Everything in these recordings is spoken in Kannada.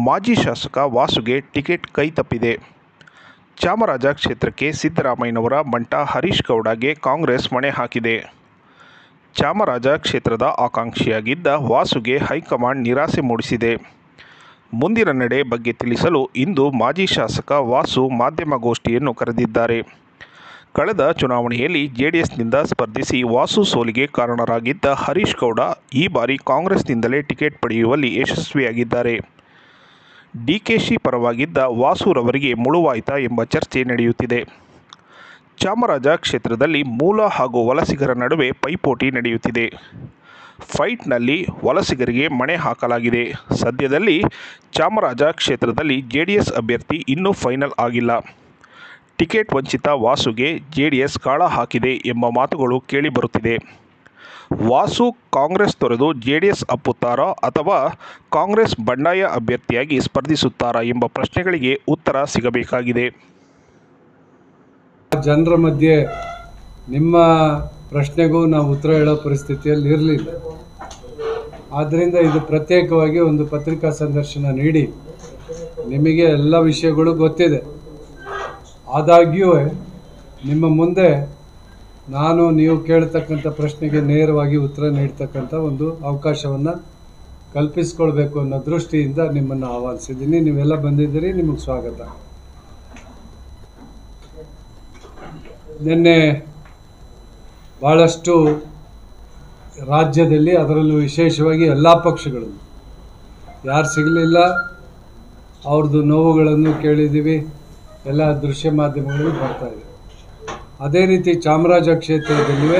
ಮಾಜಿ ಶಾಸಕ ವಾಸುಗೆ ಟಿಕೆಟ್ ಕೈತಪ್ಪಿದೆ ಚಾಮರಾಜ ಕ್ಷೇತ್ರಕ್ಕೆ ಸಿದ್ದರಾಮಯ್ಯನವರ ಬಂಟ ಹರೀಶ್ ಗೌಡಗೆ ಕಾಂಗ್ರೆಸ್ ಮಣೆ ಹಾಕಿದೆ ಚಾಮರಾಜ ಕ್ಷೇತ್ರದ ಆಕಾಂಕ್ಷಿಯಾಗಿದ್ದ ವಾಸುಗೆ ಹೈಕಮಾಂಡ್ ನಿರಾಸೆ ಮೂಡಿಸಿದೆ ಮುಂದಿನ ನಡೆ ಬಗ್ಗೆ ತಿಳಿಸಲು ಇಂದು ಮಾಜಿ ಶಾಸಕ ವಾಸು ಮಾಧ್ಯಮಗೋಷ್ಠಿಯನ್ನು ಕರೆದಿದ್ದಾರೆ ಕಳೆದ ಚುನಾವಣೆಯಲ್ಲಿ ಜೆಡಿಎಸ್ನಿಂದ ಸ್ಪರ್ಧಿಸಿ ವಾಸು ಸೋಲಿಗೆ ಕಾರಣರಾಗಿದ್ದ ಹರೀಶ್ ಗೌಡ ಈ ಬಾರಿ ಕಾಂಗ್ರೆಸ್ನಿಂದಲೇ ಟಿಕೆಟ್ ಪಡೆಯುವಲ್ಲಿ ಯಶಸ್ವಿಯಾಗಿದ್ದಾರೆ ಡಿಕೆಶಿ ಪರವಾಗಿದ್ದ ವಾಸುರವರಿಗೆ ಮುಳುವಾಯ್ತಾ ಎಂಬ ಚರ್ಚೆ ನಡೆಯುತ್ತಿದೆ ಚಾಮರಾಜ ಕ್ಷೇತ್ರದಲ್ಲಿ ಮೂಲ ಹಾಗೂ ವಲಸಿಗರ ನಡುವೆ ಪೈಪೋಟಿ ನಡೆಯುತ್ತಿದೆ ಫೈಟ್ನಲ್ಲಿ ವಲಸಿಗರಿಗೆ ಮಣೆ ಹಾಕಲಾಗಿದೆ ಸದ್ಯದಲ್ಲಿ ಚಾಮರಾಜ ಕ್ಷೇತ್ರದಲ್ಲಿ ಜೆಡಿಎಸ್ ಅಭ್ಯರ್ಥಿ ಇನ್ನೂ ಫೈನಲ್ ಆಗಿಲ್ಲ ಟಿಕೆಟ್ ವಂಚಿತ ವಾಸುಗೆ ಜೆಡಿಎಸ್ ಗಾಳ ಹಾಕಿದೆ ಎಂಬ ಮಾತುಗಳು ಕೇಳಿಬರುತ್ತಿದೆ ವಾಸು ಕಾಂಗ್ರೆಸ್ ತೊರೆದು ಜೆಡಿಎಸ್ ಅಪ್ಪುತ್ತಾರಾ ಅಥವಾ ಕಾಂಗ್ರೆಸ್ ಬಂಡಾಯ ಅಭ್ಯರ್ಥಿಯಾಗಿ ಸ್ಪರ್ಧಿಸುತ್ತಾರಾ ಎಂಬ ಪ್ರಶ್ನೆಗಳಿಗೆ ಉತ್ತರ ಸಿಗಬೇಕಾಗಿದೆ ಜನರ ಮಧ್ಯೆ ನಿಮ್ಮ ಪ್ರಶ್ನೆಗೂ ನಾವು ಉತ್ತರ ಹೇಳೋ ಪರಿಸ್ಥಿತಿಯಲ್ಲಿ ಇರಲಿಲ್ಲ ಆದ್ದರಿಂದ ಇದು ಪ್ರತ್ಯೇಕವಾಗಿ ಒಂದು ಪತ್ರಿಕಾ ಸಂದರ್ಶನ ನೀಡಿ ನಿಮಗೆ ಎಲ್ಲ ವಿಷಯಗಳು ಗೊತ್ತಿದೆ ಆದಾಗ್ಯೂ ನಿಮ್ಮ ಮುಂದೆ ನಾನು ನೀವು ಕೇಳ್ತಕ್ಕಂಥ ಪ್ರಶ್ನೆಗೆ ನೇರವಾಗಿ ಉತ್ತರ ನೀಡ್ತಕ್ಕಂಥ ಒಂದು ಅವಕಾಶವನ್ನು ಕಲ್ಪಿಸ್ಕೊಳ್ಬೇಕು ಅನ್ನೋ ದೃಷ್ಟಿಯಿಂದ ನಿಮ್ಮನ್ನು ಆಹ್ವಾನಿಸಿದ್ದೀನಿ ನೀವೆಲ್ಲ ಬಂದಿದ್ದೀರಿ ನಿಮಗೆ ಸ್ವಾಗತ ನಿನ್ನೆ ಭಾಳಷ್ಟು ರಾಜ್ಯದಲ್ಲಿ ಅದರಲ್ಲೂ ವಿಶೇಷವಾಗಿ ಎಲ್ಲ ಪಕ್ಷಗಳು ಯಾರು ಸಿಗಲಿಲ್ಲ ಅವ್ರದ್ದು ನೋವುಗಳನ್ನು ಕೇಳಿದ್ದೀವಿ ಎಲ್ಲ ದೃಶ್ಯ ಮಾಧ್ಯಮಗಳಲ್ಲಿ ಬರ್ತಾ ಇದೆ ಅದೇ ರೀತಿ ಚಾಮರಾಜ ಕ್ಷೇತ್ರದಲ್ಲಿವೆ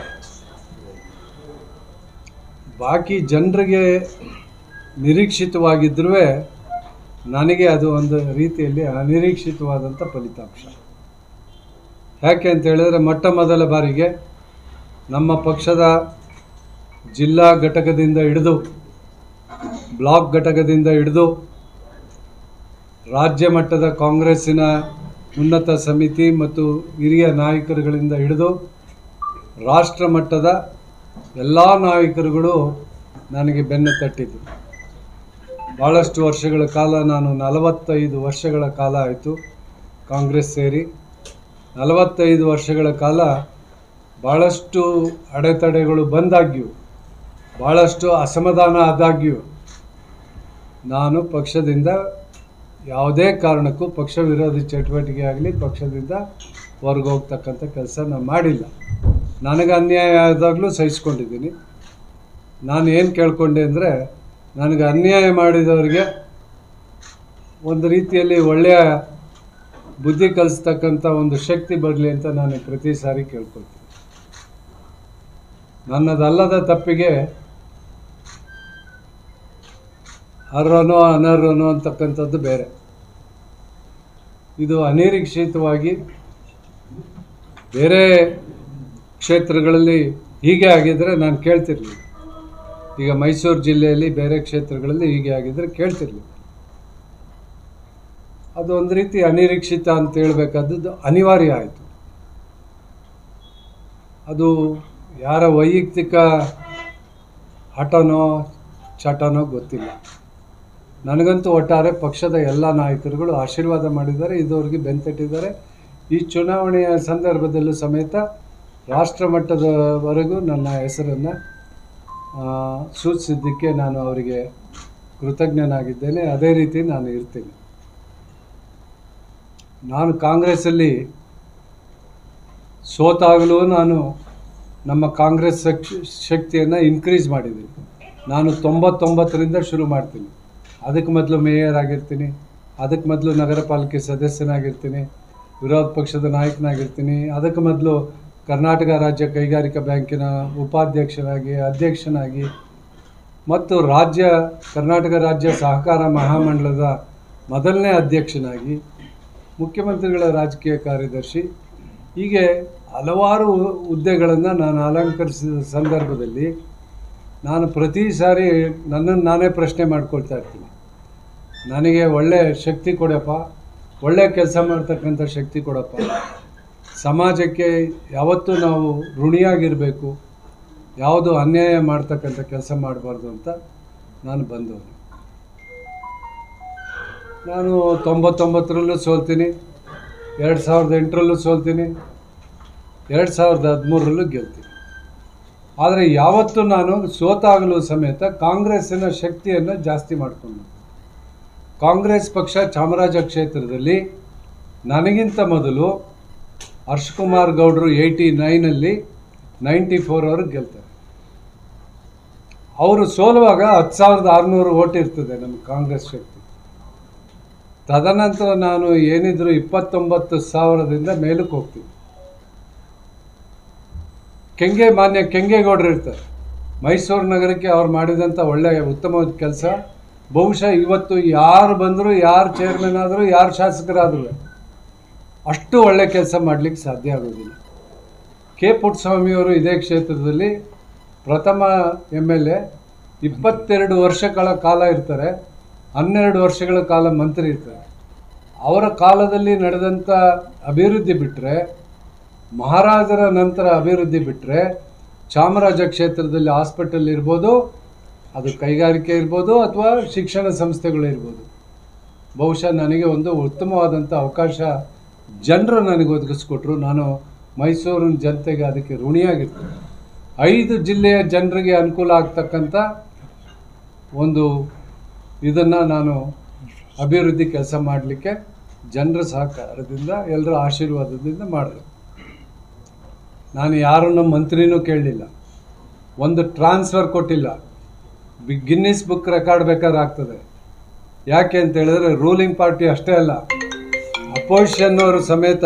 ಬಾಕಿ ಜನರಿಗೆ ನಿರೀಕ್ಷಿತವಾಗಿದ್ದರೂ ನನಗೆ ಅದು ಒಂದು ರೀತಿಯಲ್ಲಿ ಅನಿರೀಕ್ಷಿತವಾದಂಥ ಫಲಿತಾಂಶ ಯಾಕೆ ಅಂತ ಹೇಳಿದ್ರೆ ಮೊಟ್ಟ ಮೊದಲ ಬಾರಿಗೆ ನಮ್ಮ ಪಕ್ಷದ ಜಿಲ್ಲಾ ಘಟಕದಿಂದ ಹಿಡಿದು ಬ್ಲಾಕ್ ಘಟಕದಿಂದ ಹಿಡಿದು ರಾಜ್ಯ ಮಟ್ಟದ ಕಾಂಗ್ರೆಸ್ಸಿನ ಉನ್ನತ ಸಮಿತಿ ಮತ್ತು ಹಿರಿಯ ನಾಯಕರುಗಳಿಂದ ಹಿಡಿದು ರಾಷ್ಟ್ರ ಮಟ್ಟದ ಎಲ್ಲ ನಾಯಕರುಗಳು ನನಗೆ ಬೆನ್ನು ತಟ್ಟಿದ್ದು ಭಾಳಷ್ಟು ವರ್ಷಗಳ ಕಾಲ ನಾನು ನಲವತ್ತೈದು ವರ್ಷಗಳ ಕಾಲ ಆಯಿತು ಕಾಂಗ್ರೆಸ್ ಸೇರಿ ನಲವತ್ತೈದು ವರ್ಷಗಳ ಕಾಲ ಭಾಳಷ್ಟು ಅಡೆತಡೆಗಳು ಬಂದಾಗ್ಯೂ ಭಾಳಷ್ಟು ಅಸಮಾಧಾನ ಆದಾಗ್ಯೂ ನಾನು ಪಕ್ಷದಿಂದ ಯಾವುದೇ ಕಾರಣಕ್ಕೂ ಪಕ್ಷ ವಿರೋಧಿ ಚಟುವಟಿಕೆ ಆಗಲಿ ಪಕ್ಷದಿಂದ ಹೊರಗೆ ಹೋಗ್ತಕ್ಕಂಥ ಕೆಲಸ ನಾನು ಮಾಡಿಲ್ಲ ನನಗೆ ಅನ್ಯಾಯ ಆದಾಗಲೂ ಸಹಿಸ್ಕೊಂಡಿದ್ದೀನಿ ನಾನು ಏನು ಕೇಳ್ಕೊಂಡೆ ಅಂದರೆ ನನಗೆ ಅನ್ಯಾಯ ಮಾಡಿದವರಿಗೆ ಒಂದು ರೀತಿಯಲ್ಲಿ ಒಳ್ಳೆಯ ಬುದ್ಧಿ ಕಲಿಸ್ತಕ್ಕಂಥ ಒಂದು ಶಕ್ತಿ ಬರಲಿ ಅಂತ ನಾನು ಪ್ರತಿ ಸಾರಿ ಕೇಳ್ಕೊಳ್ತೀನಿ ನನ್ನದಲ್ಲದ ತಪ್ಪಿಗೆ ಅರ್ಹನೋ ಅನರ್ಹನೋ ಅಂತಕ್ಕಂಥದ್ದು ಬೇರೆ ಇದು ಅನಿರೀಕ್ಷಿತವಾಗಿ ಬೇರೆ ಕ್ಷೇತ್ರಗಳಲ್ಲಿ ಹೀಗೆ ಆಗಿದ್ದರೆ ನಾನು ಕೇಳ್ತಿರ್ಲಿಲ್ಲ ಈಗ ಮೈಸೂರು ಜಿಲ್ಲೆಯಲ್ಲಿ ಬೇರೆ ಕ್ಷೇತ್ರಗಳಲ್ಲಿ ಹೀಗೆ ಆಗಿದ್ದರೆ ಕೇಳ್ತಿರ್ಲಿಲ್ಲ ಅದು ಒಂದು ರೀತಿ ಅನಿರೀಕ್ಷಿತ ಅಂತ ಹೇಳಬೇಕಾದದ್ದು ಅನಿವಾರ್ಯ ಆಯಿತು ಅದು ಯಾರ ವೈಯಕ್ತಿಕ ಹಠನೋ ಚಟನೋ ಗೊತ್ತಿಲ್ಲ ನನಗಂತೂ ಒಟ್ಟಾರೆ ಪಕ್ಷದ ಎಲ್ಲ ನಾಯಕರುಗಳು ಆಶೀರ್ವಾದ ಮಾಡಿದ್ದಾರೆ ಇದುವರೆಗೆ ಬೆಂತಟ್ಟಿದ್ದಾರೆ ಈ ಚುನಾವಣೆಯ ಸಂದರ್ಭದಲ್ಲೂ ಸಮೇತ ರಾಷ್ಟ್ರ ಮಟ್ಟದವರೆಗೂ ನನ್ನ ಹೆಸರನ್ನು ಸೂಚಿಸಿದ್ದಕ್ಕೆ ನಾನು ಅವರಿಗೆ ಕೃತಜ್ಞನಾಗಿದ್ದೇನೆ ಅದೇ ರೀತಿ ನಾನು ಇರ್ತೀನಿ ನಾನು ಕಾಂಗ್ರೆಸ್ಸಲ್ಲಿ ಸೋತಾಗಲೂ ನಾನು ನಮ್ಮ ಕಾಂಗ್ರೆಸ್ ಶಕ್ತಿಯನ್ನು ಇನ್ಕ್ರೀಸ್ ಮಾಡಿದ್ದೀನಿ ನಾನು ತೊಂಬತ್ತೊಂಬತ್ತರಿಂದ ಶುರು ಮಾಡ್ತೀನಿ ಅದಕ್ಕೆ ಮೊದಲು ಮೇಯರ್ ಆಗಿರ್ತೀನಿ ಅದಕ್ಕೆ ಮೊದಲು ನಗರ ಪಾಲಿಕೆ ಸದಸ್ಯನಾಗಿರ್ತೀನಿ ವಿರೋಧ ಪಕ್ಷದ ನಾಯಕನಾಗಿರ್ತೀನಿ ಅದಕ್ಕೆ ಮೊದಲು ಕರ್ನಾಟಕ ರಾಜ್ಯ ಕೈಗಾರಿಕಾ ಬ್ಯಾಂಕಿನ ಉಪಾಧ್ಯಕ್ಷನಾಗಿ ಅಧ್ಯಕ್ಷನಾಗಿ ಮತ್ತು ರಾಜ್ಯ ಕರ್ನಾಟಕ ರಾಜ್ಯ ಸಹಕಾರ ಮಹಾಮಂಡಲದ ಮೊದಲನೇ ಅಧ್ಯಕ್ಷನಾಗಿ ಮುಖ್ಯಮಂತ್ರಿಗಳ ರಾಜಕೀಯ ಕಾರ್ಯದರ್ಶಿ ಹೀಗೆ ಹಲವಾರು ಹುದ್ದೆಗಳನ್ನು ನಾನು ಅಲಂಕರಿಸಿದ ಸಂದರ್ಭದಲ್ಲಿ ನಾನು ಪ್ರತಿ ಸಾರಿ ನನ್ನನ್ನು ನಾನೇ ಪ್ರಶ್ನೆ ಮಾಡ್ಕೊಳ್ತಾ ಇರ್ತೀನಿ ನನಗೆ ಒಳ್ಳೆ ಶಕ್ತಿ ಕೊಡಪ್ಪ ಒಳ್ಳೆ ಕೆಲಸ ಮಾಡ್ತಕ್ಕಂಥ ಶಕ್ತಿ ಕೊಡಪ್ಪ ಸಮಾಜಕ್ಕೆ ಯಾವತ್ತೂ ನಾವು ಋಣಿಯಾಗಿರಬೇಕು ಯಾವುದು ಅನ್ಯಾಯ ಮಾಡ್ತಕ್ಕಂಥ ಕೆಲಸ ಮಾಡಬಾರ್ದು ಅಂತ ನಾನು ಬಂದವನು ನಾನು ತೊಂಬತ್ತೊಂಬತ್ತರಲ್ಲೂ ಸೋಲ್ತೀನಿ ಎರಡು ಸಾವಿರದ ಎಂಟರಲ್ಲೂ ಸೋಲ್ತೀನಿ ಎರಡು ಸಾವಿರದ ಹದಿಮೂರರಲ್ಲೂ ಗೆಲ್ತೀನಿ ಆದರೆ ಯಾವತ್ತೂ ನಾನು ಸೋತಾಗಲೂ ಸಮೇತ ಕಾಂಗ್ರೆಸ್ಸಿನ ಶಕ್ತಿಯನ್ನು ಜಾಸ್ತಿ ಮಾಡಿಕೊಂಡು ಕಾಂಗ್ರೆಸ್ ಪಕ್ಷ ಚಾಮರಾಜ ಕ್ಷೇತ್ರದಲ್ಲಿ ನನಗಿಂತ ಮೊದಲು ಹರ್ಷಕುಮಾರ್ ಗೌಡರು ಏಯ್ಟಿ ನೈನಲ್ಲಿ ನೈಂಟಿ ಫೋರ್ವರೆಗೆ ಗೆಲ್ತಾರೆ ಅವರು ಸೋಲುವಾಗ ಹತ್ತು ಸಾವಿರದ ಆರುನೂರು ಓಟ್ ಇರ್ತದೆ ನಮ್ಮ ಕಾಂಗ್ರೆಸ್ ಶಕ್ತಿ ತದನಂತರ ನಾನು ಏನಿದ್ರು ಇಪ್ಪತ್ತೊಂಬತ್ತು ಸಾವಿರದಿಂದ ಮೇಲಕ್ಕೆ ಹೋಗ್ತೀನಿ ಕೆಂಗೆ ಮಾನ್ಯ ಕೆಂಗೇಗೌಡರು ಇರ್ತಾರೆ ಮೈಸೂರು ನಗರಕ್ಕೆ ಅವ್ರು ಮಾಡಿದಂಥ ಒಳ್ಳೆಯ ಉತ್ತಮವಾದ ಕೆಲಸ ಬಹುಶಃ ಇವತ್ತು ಯಾರು ಬಂದರೂ ಯಾರು ಚೇರ್ಮನ್ ಆದರೂ ಯಾರು ಶಾಸಕರಾದರೂ ಅಷ್ಟು ಒಳ್ಳೆ ಕೆಲಸ ಮಾಡಲಿಕ್ಕೆ ಸಾಧ್ಯ ಆಗೋದಿಲ್ಲ ಕೆ ಪುಟ್ಟಸ್ವಾಮಿಯವರು ಇದೇ ಕ್ಷೇತ್ರದಲ್ಲಿ ಪ್ರಥಮ ಎಮ್ ಎಲ್ ಎ ಇಪ್ಪತ್ತೆರಡು ವರ್ಷಗಳ ಕಾಲ ಇರ್ತಾರೆ ಹನ್ನೆರಡು ವರ್ಷಗಳ ಕಾಲ ಮಂತ್ರಿ ಇರ್ತಾರೆ ಅವರ ಕಾಲದಲ್ಲಿ ನಡೆದಂಥ ಅಭಿವೃದ್ಧಿ ಬಿಟ್ಟರೆ ಮಹಾರಾಜರ ನಂತರ ಅಭಿವೃದ್ಧಿ ಬಿಟ್ಟರೆ ಚಾಮರಾಜ ಕ್ಷೇತ್ರದಲ್ಲಿ ಹಾಸ್ಪಿಟಲ್ ಇರ್ಬೋದು ಅದು ಕೈಗಾರಿಕೆ ಇರ್ಬೋದು ಅಥವಾ ಶಿಕ್ಷಣ ಸಂಸ್ಥೆಗಳು ಇರ್ಬೋದು ಬಹುಶಃ ನನಗೆ ಒಂದು ಉತ್ತಮವಾದಂಥ ಅವಕಾಶ ಜನರು ನನಗೆ ಒದಗಿಸ್ಕೊಟ್ರು ನಾನು ಮೈಸೂರಿನ ಜನತೆಗೆ ಅದಕ್ಕೆ ಋಣಿಯಾಗಿರ್ತೀನಿ ಐದು ಜಿಲ್ಲೆಯ ಜನರಿಗೆ ಅನುಕೂಲ ಆಗ್ತಕ್ಕಂಥ ಒಂದು ಇದನ್ನು ನಾನು ಅಭಿವೃದ್ಧಿ ಕೆಲಸ ಮಾಡಲಿಕ್ಕೆ ಜನರ ಸಹಕಾರದಿಂದ ಎಲ್ಲರ ಆಶೀರ್ವಾದದಿಂದ ಮಾಡಿದೆ ನಾನು ಯಾರನ್ನು ಮಂತ್ರಿನೂ ಕೇಳಲಿಲ್ಲ ಒಂದು ಟ್ರಾನ್ಸ್ಫರ್ ಕೊಟ್ಟಿಲ್ಲ ಬಿ ಗಿನ್ನಿಸ್ ಬುಕ್ ರೆಕಾರ್ಡ್ ಬೇಕಾದ್ರೆ ಆಗ್ತದೆ ಯಾಕೆ ಅಂತ ಹೇಳಿದ್ರೆ ರೂಲಿಂಗ್ ಪಾರ್ಟಿ ಅಷ್ಟೇ ಅಲ್ಲ ಅಪೋಸಿಷನ್ನವರು ಸಮೇತ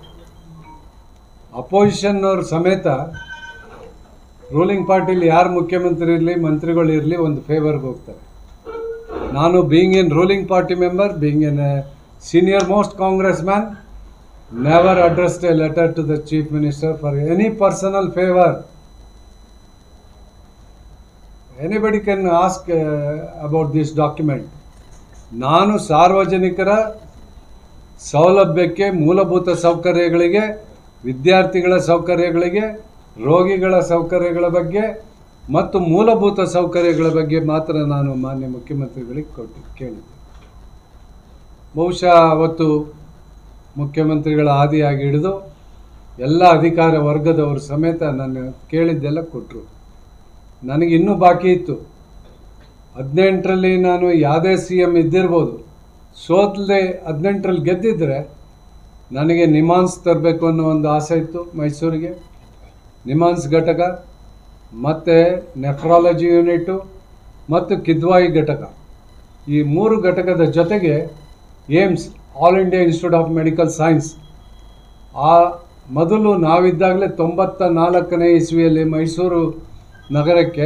ಅಪೋಸಿಷನ್ನವರು ಸಮೇತ ರೂಲಿಂಗ್ ಪಾರ್ಟಿಲಿ ಯಾರು ಮುಖ್ಯಮಂತ್ರಿ ಇರಲಿ ಮಂತ್ರಿಗಳು ಇರಲಿ ಒಂದು ಫೇವರ್ಗೆ ಹೋಗ್ತಾರೆ ನಾನು being an ruling party member being an senior most Congress man never addressed a letter to the chief minister for any personal favor. Anybody can ask uh, about this document. ನಾನು ಸಾರ್ವಜನಿಕರ ಸೌಲಭ್ಯಕ್ಕೆ ಮೂಲಭೂತ ಸೌಕರ್ಯಗಳಿಗೆ ವಿದ್ಯಾರ್ಥಿಗಳ ಸೌಕರ್ಯಗಳಿಗೆ ರೋಗಿಗಳ ಸೌಕರ್ಯಗಳ ಬಗ್ಗೆ ಮತ್ತು ಮೂಲಭೂತ ಸೌಕರ್ಯಗಳ ಬಗ್ಗೆ ಮಾತ್ರ ನಾನು ಮಾನ್ಯ ಮುಖ್ಯಮಂತ್ರಿಗಳಿಗೆ ಕೊಟ್ಟು ಕೇಳಿದ್ದೆ ಬಹುಶಃ ಅವತ್ತು ಮುಖ್ಯಮಂತ್ರಿಗಳ ಆದಿಯಾಗಿ ಹಿಡಿದು ಎಲ್ಲ ಅಧಿಕಾರ ವರ್ಗದವರು ಸಮೇತ ನಾನು ಕೇಳಿದ್ದೆಲ್ಲ ಕೊಟ್ಟರು ನನಗೆ ಇನ್ನೂ ಬಾಕಿ ಇತ್ತು ಹದಿನೆಂಟರಲ್ಲಿ ನಾನು ಯಾವುದೇ ಸಿ ಎಮ್ ಇದ್ದಿರ್ಬೋದು ಸೋತಲೆ ಹದಿನೆಂಟರಲ್ಲಿ ಗೆದ್ದಿದ್ರೆ ನನಗೆ ನಿಮಾನ್ಸ್ ತರಬೇಕು ಅನ್ನೋ ಒಂದು ಆಸೆ ಇತ್ತು ಮೈಸೂರಿಗೆ ನಿಮಾನ್ಸ್ ಘಟಕ ಮತ್ತು ನೆಫ್ರಾಲಜಿ ಯೂನಿಟು ಮತ್ತು ಕಿದ್ವಾಯಿ ಘಟಕ ಈ ಮೂರು ಘಟಕದ ಜೊತೆಗೆ AIIMS all India institute of medical science ಆ ಮೊದಲು ನಾವಿದ್ದಾಗಲೇ ತೊಂಬತ್ತ ನಾಲ್ಕನೇ ಇಸ್ವಿಯಲ್ಲಿ ಮೈಸೂರು ನಗರಕ್ಕೆ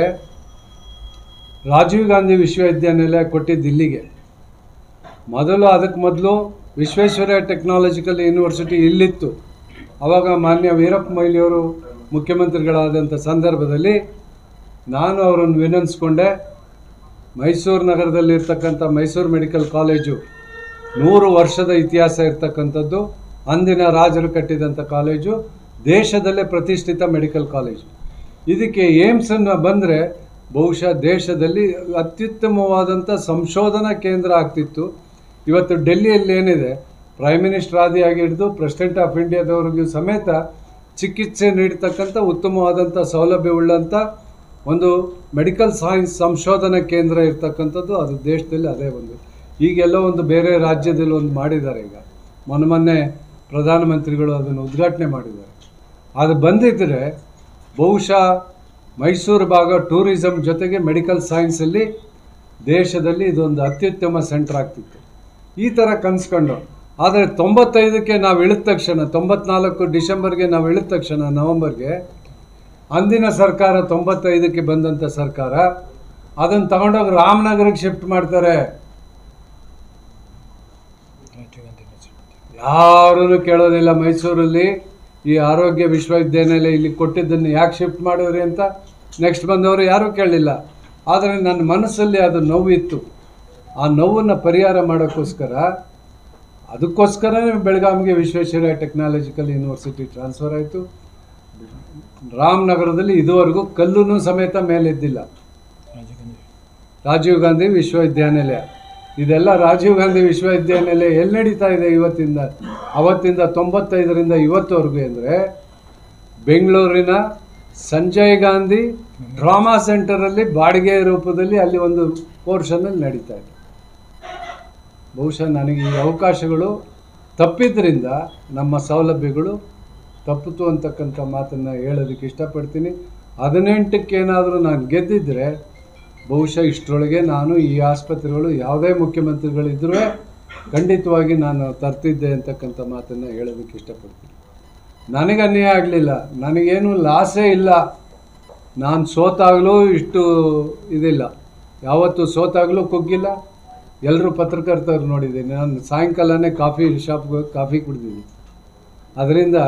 ರಾಜೀವ್ ಗಾಂಧಿ ವಿಶ್ವವಿದ್ಯಾನಿಲಯ ಕೊಟ್ಟಿದ್ದು ಇಲ್ಲಿಗೆ ಮೊದಲು ಅದಕ್ಕೆ ಮೊದಲು ವಿಶ್ವೇಶ್ವರಯ್ಯ ಟೆಕ್ನಾಲಜಿಕಲ್ ಯೂನಿವರ್ಸಿಟಿ ಇಲ್ಲಿತ್ತು ಆವಾಗ ಮಾನ್ಯ ವೀರಪ್ಪ ಮೊಯ್ಲಿಯವರು ಮುಖ್ಯಮಂತ್ರಿಗಳಾದಂಥ ಸಂದರ್ಭದಲ್ಲಿ ನಾನು ಅವರನ್ನು ವಿನಂತಿಸ್ಕೊಂಡೆ ಮೈಸೂರು ನಗರದಲ್ಲಿರ್ತಕ್ಕಂಥ ಮೈಸೂರು ಮೆಡಿಕಲ್ ಕಾಲೇಜು ನೂರು ವರ್ಷದ ಇತಿಹಾಸ ಇರ್ತಕ್ಕಂಥದ್ದು ಅಂದಿನ ರಾಜರು ಕಟ್ಟಿದಂಥ ಕಾಲೇಜು ದೇಶದಲ್ಲೇ ಪ್ರತಿಷ್ಠಿತ ಮೆಡಿಕಲ್ ಕಾಲೇಜು ಇದಕ್ಕೆ ಏಮ್ಸನ್ನು ಬಂದರೆ ಬಹುಶಃ ದೇಶದಲ್ಲಿ ಅತ್ಯುತ್ತಮವಾದಂಥ ಸಂಶೋಧನಾ ಕೇಂದ್ರ ಆಗ್ತಿತ್ತು ಇವತ್ತು ಡೆಲ್ಲಿಯಲ್ಲಿ ಏನಿದೆ ಪ್ರೈಮ್ ಮಿನಿಸ್ಟರ್ ಆದಿಯಾಗಿ ಹಿಡಿದು ಪ್ರೆಸಿಡೆಂಟ್ ಆಫ್ ಇಂಡಿಯಾದವರಿಗೂ ಸಮೇತ ಚಿಕಿತ್ಸೆ ನೀಡ್ತಕ್ಕಂಥ ಉತ್ತಮವಾದಂಥ ಸೌಲಭ್ಯವುಳ್ಳಂಥ ಒಂದು ಮೆಡಿಕಲ್ ಸೈನ್ಸ್ ಸಂಶೋಧನಾ ಕೇಂದ್ರ ಇರ್ತಕ್ಕಂಥದ್ದು ಅದು ದೇಶದಲ್ಲಿ ಅದೇ ಒಂದು ಈಗೆಲ್ಲೋ ಒಂದು ಬೇರೆ ರಾಜ್ಯದಲ್ಲಿ ಒಂದು ಮಾಡಿದ್ದಾರೆ ಈಗ ಮೊನ್ನೆ ಮೊನ್ನೆ ಪ್ರಧಾನಮಂತ್ರಿಗಳು ಅದನ್ನು ಉದ್ಘಾಟನೆ ಮಾಡಿದ್ದಾರೆ ಅದು ಬಂದಿದ್ದರೆ ಬಹುಶಃ ಮೈಸೂರು ಭಾಗ ಟೂರಿಸಂ ಜೊತೆಗೆ ಮೆಡಿಕಲ್ ಸೈನ್ಸಲ್ಲಿ ದೇಶದಲ್ಲಿ ಇದೊಂದು ಅತ್ಯುತ್ತಮ ಸೆಂಟರ್ ಆಗ್ತಿತ್ತು ಈ ಥರ ಕನ್ಸ್ಕೊಂಡು ಆದರೆ ತೊಂಬತ್ತೈದಕ್ಕೆ ನಾವು ಇಳಿದ ತಕ್ಷಣ ತೊಂಬತ್ನಾಲ್ಕು ಡಿಸೆಂಬರ್ಗೆ ನಾವು ಇಳಿದ ತಕ್ಷಣ ನವಂಬರ್ಗೆ ಅಂದಿನ ಸರ್ಕಾರ ತೊಂಬತ್ತೈದಕ್ಕೆ ಬಂದಂಥ ಸರ್ಕಾರ ಅದನ್ನು ತಗೊಂಡೋಗಿ ರಾಮನಗರಕ್ಕೆ ಶಿಫ್ಟ್ ಮಾಡ್ತಾರೆ ಯಾರೂ ಕೇಳೋದಿಲ್ಲ ಮೈಸೂರಲ್ಲಿ ಈ ಆರೋಗ್ಯ ವಿಶ್ವವಿದ್ಯಾನಿಲಯ ಇಲ್ಲಿ ಕೊಟ್ಟಿದ್ದನ್ನು ಯಾಕೆ ಶಿಫ್ಟ್ ಮಾಡಿದ್ರಿ ಅಂತ ನೆಕ್ಸ್ಟ್ ಬಂದವರು ಯಾರೂ ಕೇಳಲಿಲ್ಲ ಆದರೆ ನನ್ನ ಮನಸ್ಸಲ್ಲಿ ಅದು ನೋವಿತ್ತು ಆ ನೋವನ್ನು ಪರಿಹಾರ ಮಾಡೋಕ್ಕೋಸ್ಕರ ಅದಕ್ಕೋಸ್ಕರನೇ ಬೆಳಗಾವಿಗೆ ವಿಶ್ವೇಶ್ವರಯ್ಯ ಟೆಕ್ನಾಲಜಿಕಲ್ ಯೂನಿವರ್ಸಿಟಿ ಟ್ರಾನ್ಸ್ಫರ್ ಆಯಿತು ರಾಮನಗರದಲ್ಲಿ ಇದುವರೆಗೂ ಕಲ್ಲೂ ಸಮೇತ ಮೇಲೆದ್ದಿಲ್ಲ ರಾಜೀವ್ ಗಾಂಧಿ ವಿಶ್ವವಿದ್ಯಾನಿಲಯ ಇದೆಲ್ಲ ರಾಜೀವ್ ಗಾಂಧಿ ವಿಶ್ವವಿದ್ಯಾನಿಲಯ ಎಲ್ಲಿ ನಡೀತಾ ಇದೆ ಇವತ್ತಿಂದ ಅವತ್ತಿಂದ ತೊಂಬತ್ತೈದರಿಂದ ಇವತ್ತವರೆಗೂ ಅಂದರೆ ಬೆಂಗಳೂರಿನ ಸಂಜಯ್ ಗಾಂಧಿ ಡ್ರಾಮಾ ಸೆಂಟರಲ್ಲಿ ಬಾಡಿಗೆ ರೂಪದಲ್ಲಿ ಅಲ್ಲಿ ಒಂದು ಪೋರ್ಷನಲ್ಲಿ ನಡೀತಾ ಇದೆ ಬಹುಶಃ ನನಗೆ ಈ ಅವಕಾಶಗಳು ತಪ್ಪಿದ್ರಿಂದ ನಮ್ಮ ಸೌಲಭ್ಯಗಳು ತಪ್ಪಿತು ಅಂತಕ್ಕಂಥ ಮಾತನ್ನು ಹೇಳೋದಕ್ಕೆ ಇಷ್ಟಪಡ್ತೀನಿ ಹದಿನೆಂಟಕ್ಕೆ ಏನಾದರೂ ನಾನು ಗೆದ್ದಿದ್ದರೆ ಬಹುಶಃ ಇಷ್ಟರೊಳಗೆ ನಾನು ಈ ಆಸ್ಪತ್ರೆಗಳು ಯಾವುದೇ ಮುಖ್ಯಮಂತ್ರಿಗಳಿದ್ರೂ ಖಂಡಿತವಾಗಿ ನಾನು ತರ್ತಿದ್ದೆ ಅಂತಕ್ಕಂಥ ಮಾತನ್ನು ಹೇಳೋದಕ್ಕೆ ಇಷ್ಟಪಡ್ತೀನಿ ನನಗೆ ಅನ್ಯಾಯ ಆಗಲಿಲ್ಲ ನನಗೇನು ಲಾಸೇ ಇಲ್ಲ ನಾನು ಸೋತಾಗಲೂ ಇಷ್ಟು ಇದಿಲ್ಲ ಯಾವತ್ತೂ ಸೋತಾಗಲೂ ಕುಗ್ಗಿಲ್ಲ ಎಲ್ಲರೂ ಪತ್ರಕರ್ತರು ನೋಡಿದ್ದೀನಿ ನಾನು ಸಾಯಂಕಾಲನೇ ಕಾಫಿ ಶಾಪ್ಗೆ ಹೋಗಿ ಕಾಫಿ ಕುಡಿದಿದ್ದೀನಿ ಅದರಿಂದ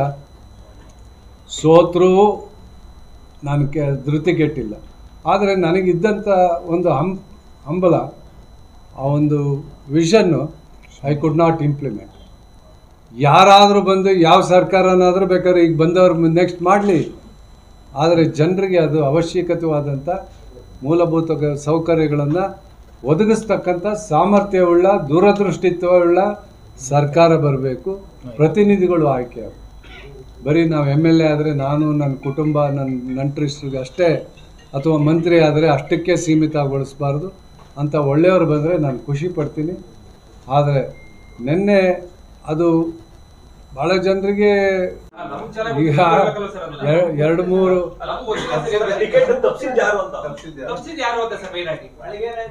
ಸೋತರೂ ನಾನು ಕೆ ಧೃತಿಗೆಟ್ಟಿಲ್ಲ ಆದರೆ ನನಗಿದ್ದಂಥ ಒಂದು ಹಂ ಹಂಬಲ ಆ ಒಂದು ವಿಷನ್ನು ಐ ಕುಡ್ ನಾಟ್ ಇಂಪ್ಲಿಮೆಂಟ್ ಯಾರಾದರೂ ಬಂದು ಯಾವ ಸರ್ಕಾರನಾದರೂ ಬೇಕಾದ್ರೆ ಈಗ ಬಂದವ್ರು ನೆಕ್ಸ್ಟ್ ಮಾಡಲಿ ಆದರೆ ಜನರಿಗೆ ಅದು ಅವಶ್ಯಕತೆವಾದಂಥ ಮೂಲಭೂತ ಗ- ಸೌಕರ್ಯಗಳನ್ನು ಒದಗಿಸ್ತಕ್ಕಂಥ ಸಾಮರ್ಥ್ಯವುಳ್ಳ ದೂರದೃಷ್ಟಿತ್ವವುಳ್ಳ ಸರ್ಕಾರ ಬರಬೇಕು ಪ್ರತಿನಿಧಿಗಳು ಆಯ್ಕೆ ಆಗ್ಬೇಕು. ಬರೀ ನಾವು ಎಮ್ ಎಲ್ ಎ ಆದರೆ ನಾನು ನನ್ನ ಕುಟುಂಬ ನನ್ನ ನಂಟರಿಸ್ಟ್ರಿಗೆ ಅಷ್ಟೇ ಅಥವಾ ಮಂತ್ರಿ ಆದರೆ ಅಷ್ಟಕ್ಕೆ ಸೀಮಿತಗೊಳಿಸಬಾರ್ದು ಅಂತ ಒಳ್ಳೆಯವರು ಬಂದರೆ ನಾನು ಖುಷಿ ಪಡ್ತೀನಿ ಆದರೆ ನಿನ್ನೆ ಅದು ಭಾಳ ಜನರಿಗೆ ಈಗ ಎ- ಎರಡು ಮೂರು ಟಿಕೆಟ್ ತಪ್ಸಿದ್ ಯಾರು ಅಂತ ತಪ್ಸಿದ್ ಯಾರು ಅಂತ ಸರ್ ಮೇನ್ ಆಗಿ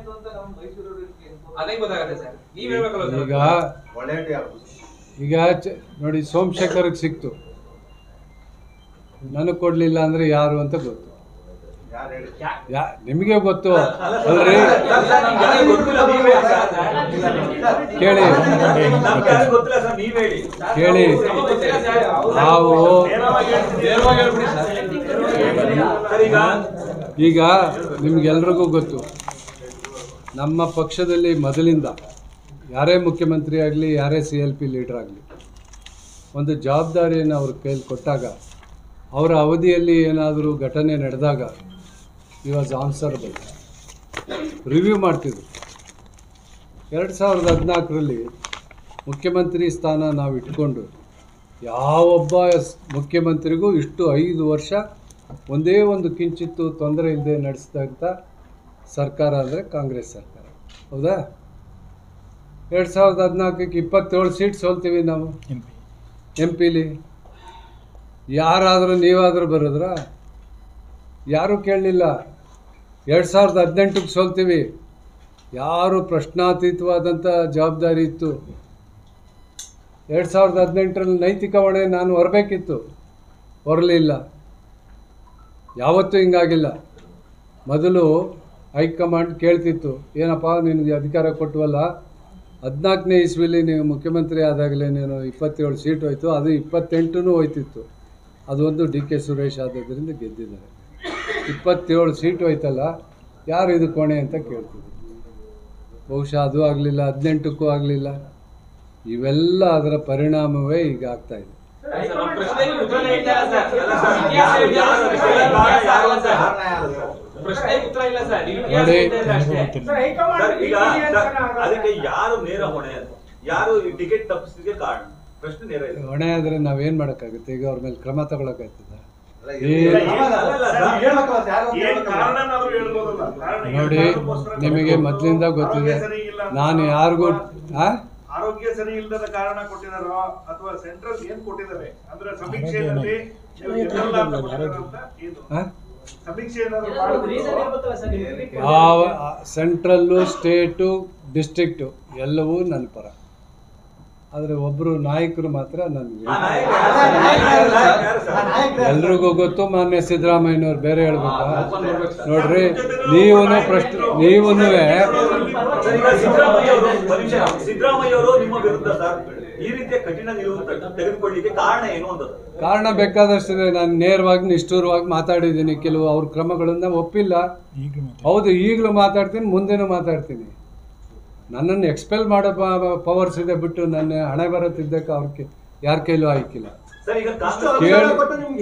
ಅದೇ ಗೊತ್ತಾಗತ್ತೆ ಸರ್ ನೀವ್ ಹೇಳ್ಬೇಕಲ್ಲ ಸರ್ ಈಗ ಈಗ ಚ- ನೋಡಿ ಸೋಮಶೇಖರ್ಗೆ ಸಿಕ್ತು ನನಗೆ ಕೊಡಲಿಲ್ಲ ಅಂದರೆ ಯಾರು ಅಂತ ಗೊತ್ತು ಯಾ ನಿಮಗೆ ಗೊತ್ತು ಅಲ್ರಿ ನಮ್ಗೆ ಗೊತ್ತಿಲ್ಲ ನೀವ್ ಹೇಳಿ ಸರ್. ಕೇಳಿ ನಮ್ಗೆ ಯಾರಿಗೂ ಗೊತ್ತಿಲ್ಲ ಸರ್ ನೀವ್ ಹೇಳಿ ಕೇಳಿ ನಾವು ಸರ್ ಈಗ ಈಗ ನಿಮ್ಗೆಲ್ರಿಗೂ ಗೊತ್ತು ನಮ್ಮ ಪಕ್ಷದಲ್ಲಿ ಮೊದಲಿಂದ ಯಾರೇ ಮುಖ್ಯಮಂತ್ರಿ ಆಗಲಿ ಯಾರೇ ಸಿ ಎಲ್ ಪಿ ಲೀಡರ್ ಆಗಲಿ ಒಂದು ಜವಾಬ್ದಾರಿಯನ್ನು ಅವ್ರ ಕೈಲಿ ಕೊಟ್ಟಾಗ ಅವರ ಅವಧಿಯಲ್ಲಿ ಏನಾದರೂ ಘಟನೆ ನಡೆದಾಗ ಈ ವಾಸ್ ಆನ್ಸರಬಲ್ ರಿವ್ಯೂ ಮಾಡ್ತಿದ್ರು ಎರಡು ಸಾವಿರದ ಹದಿನಾಲ್ಕರಲ್ಲಿ ಮುಖ್ಯಮಂತ್ರಿ ಸ್ಥಾನ ನಾವು ಇಟ್ಕೊಂಡು ಯಾವೊಬ್ಬ ಸ್- ಮುಖ್ಯಮಂತ್ರಿಗೂ ಇಷ್ಟು ಐದು ವರ್ಷ ಒಂದೇ ಒಂದು ಕಿಂಚಿತ್ತು ತೊಂದರೆ ಇಲ್ಲದೆ ನಡೆಸಿದಂಥ ಸರ್ಕಾರ ಅಂದರೆ ಕಾಂಗ್ರೆಸ್ ಸರ್ಕಾರ ಹೌದಾ ಎರಡು ಸಾವಿರದ ಹದಿನಾಲ್ಕಕ್ಕೆ ಇಪ್ಪತ್ತೇಳು ಸೀಟ್ ಸೋಲ್ತೀವಿ ನಾವು ಎಂ ಪಿಲಿ ಯಾರಾದರೂ ನೀವಾದರೂ ಬರೋದ್ರ ಯಾರೂ ಕೇಳಲಿಲ್ಲ ಎರಡು ಸಾವಿರದ ಹದಿನೆಂಟಕ್ಕೆ ಸೋಲ್ತೀವಿ ಯಾರು ಪ್ರಶ್ನಾತೀತವಾದಂಥ ಜವಾಬ್ದಾರಿ ಇತ್ತು ಎರಡು ಸಾವಿರದ ಹದಿನೆಂಟರಲ್ಲಿ ನೈತಿಕ ಹೊಣೆ ನಾನು ಹೊರಬೇಕಿತ್ತು ಹೊರಲಿಲ್ಲ ಯಾವತ್ತೂ ಹಿಂಗಾಗಿಲ್ಲ ಮೊದಲು ಹೈಕಮಾಂಡ್ ಕೇಳ್ತಿತ್ತು ಏನಪ್ಪ ನಿನಗೆ ಅಧಿಕಾರ ಕೊಟ್ಟವಲ್ಲ ಹದಿನಾಲ್ಕನೇ ಇಸ್ವಿಲಿ ನೀವು ಮುಖ್ಯಮಂತ್ರಿ ಆದಾಗಲೇ ನೀನು ಇಪ್ಪತ್ತೇಳು ಸೀಟ್ ಹೋಯ್ತು ಅದು ಇಪ್ಪತ್ತೆಂಟೂ ಹೋಯ್ತಿತ್ತು ಅದು ಒಂದು ಡಿ ಕೆ ಸುರೇಶ್ ಆದದ್ರಿಂದ ಗೆದ್ದಿದ್ದಾರೆ ಇಪ್ಪತ್ತೇಳು ಸೀಟ್ ಹೋಯ್ತಲ್ಲ ಯಾರು ಇದು ಕೊನೆ ಅಂತ ಕೇಳ್ತಿದ್ರು ಬಹುಶಃ ಅದು ಆಗಲಿಲ್ಲ ಹದಿನೆಂಟಕ್ಕೂ ಆಗಲಿಲ್ಲ ಇವೆಲ್ಲ ಅದರ ಪರಿಣಾಮವೇ ಈಗ ಆಗ್ತಾ ಇದೆ ನಮ್ಮ ಪ್ರಶ್ನೆಗೆ ಉತ್ತರನೇ ಇಲ್ಲ ಸರ್ ಯಾರು ಯಾರು ಅದಕ್ಕೆ ಕಾರಣ ಯಾರು ಅಂತ ಪ್ರಶ್ನೆಗೆ ಉತ್ತರ ಇಲ್ಲ ಸರ್ ನೀವು ನೋಡಿ. ಅಷ್ಟೇ ಸರ್, ಈಗ ಸರ್, ಅದಕ್ಕೆ ಯಾರು ನೇರ ಹೊಣೆ ಅಂತ ಯಾರು ಈ ಟಿಕೆಟ್ ತಪ್ಪಿಸಿಗೆ ಕಾರಣ ಪ್ರಶ್ನೆ ನೇರ ಇದೆ ಹೊಣೆ ಆದರೆ ನಾವೇನು ಮಾಡೋಕ್ಕಾಗುತ್ತೆ ಈಗ ಅವ್ರ ಮೇಲೆ ಕ್ರಮ ತಗೊಳಕ್ಕಾಗ್ತದ ಏನ್ ಕಾರಣನಾದ್ರೂ ಹೇಳ್ಬೋದಲ್ಲ ಕಾರಣ ಏನ್ ನೋಡಿ ಕಾರಣಕ್ಕೋಸ್ಕರ ನಿಮಗೆ ಮೊದಲಿಂದ ಗೊತ್ತಿದೆ ಆರೋಗ್ಯ ಸರಿ ಇಲ್ಲ ಅಂತ. ನಾನು ಯಾರಿಗೂ ಆ ಆರೋಗ್ಯ ಸರಿ ಇಲ್ಲದ ಕಾರಣ ಕೊಟ್ಟಿದಾರೋ ಅಥವಾ ಸೆಂಟ್ರಲ್ ಏನ್ ಕೊಟ್ಟಿದ್ದಾರೆ ಅಂದ್ರೆ ಸಮೀಕ್ಷೆಯಲ್ಲಿ ಎಲ್ಲೆಲ್ಲ ಅಂತ ಕೊಟ್ಟಿದಾರೋ ಅಂತ ಏನು ಆ? ಸಮೀಕ್ಷೆ ಏನಾದ್ರು ಮಾಡಿದ್ರು ಯಾವ ಸೆಂಟ್ರಲ್ಲು ಸ್ಟೇಟು ಡಿಸ್ಟ್ರಿಕ್ಟು ಎಲ್ಲವೂ ನನ್ನ ಪರ ಆದರೆ ಒಬ್ಬರು ನಾಯಕರು ಮಾತ್ರ ನನಗೆ ಆ ನಾಯಕ ಯಾರು? ನಾಯಕ ಯಾರು ಸರ್? ಎಲ್ರಿಗೂ ಗೊತ್ತು ಮಾನ್ಯ ಸಿದ್ದರಾಮಯ್ಯನವ್ರು ಬೇರೆ ಹೇಳ್ಬೇಕಾ ನೋಡ್ರಿ ನೀವೂ ಪ್ರಶ್ನೆ ನೀವೂ ಸರ್, ಈಗ ಸಿದ್ದರಾಮಯ್ಯ ಅವರು ಒಂದು ನಿಮಿಷ, ಸಿದ್ದರಾಮಯ್ಯ ಅವರು ನಿಮ್ಮ ವಿರುದ್ಧ ಸರ್ ಈ ರೀತಿಯ ಕಠಿಣ ನಿಲುವು ತ- ತೆಗೆದುಕೊಳ್ಳಿಕ್ಕೆ ಕಾರಣ ಏನು ಅಂತ ಕಾರಣ ಬೇಕಾದಷ್ಟಿದೆ ನಾನು ನೇರವಾಗಿ ನಿಷ್ಠೂರವಾಗಿ ಮಾತಾಡಿದ್ದೀನಿ ಕೆಲವು ಅವ್ರ ಕ್ರಮಗಳನ್ನು ಒಪ್ಪಿಲ್ಲ ಹೌದು ಈಗಲೂ ಮಾತಾಡ್ತೀನಿ ಮುಂದೆನೂ ಮಾತಾಡ್ತೀನಿ ನನ್ನನ್ನು ಎಕ್ಸ್ಪೆಲ್ ಮಾಡೋ ಪವರ್ಸ್ ಇದೆ ಬಿಟ್ಟು ನನ್ನ ಹಣೆ ಬರುತ್ತಿದ್ದಕ್ಕೆ ಅವ್ರ ಯಾರ ಕೈಲೂ ಆಯ್ಕಿಲ್ಲ ಸರ್ ಈಗ ಕಾಂಗ್ರೆಸ್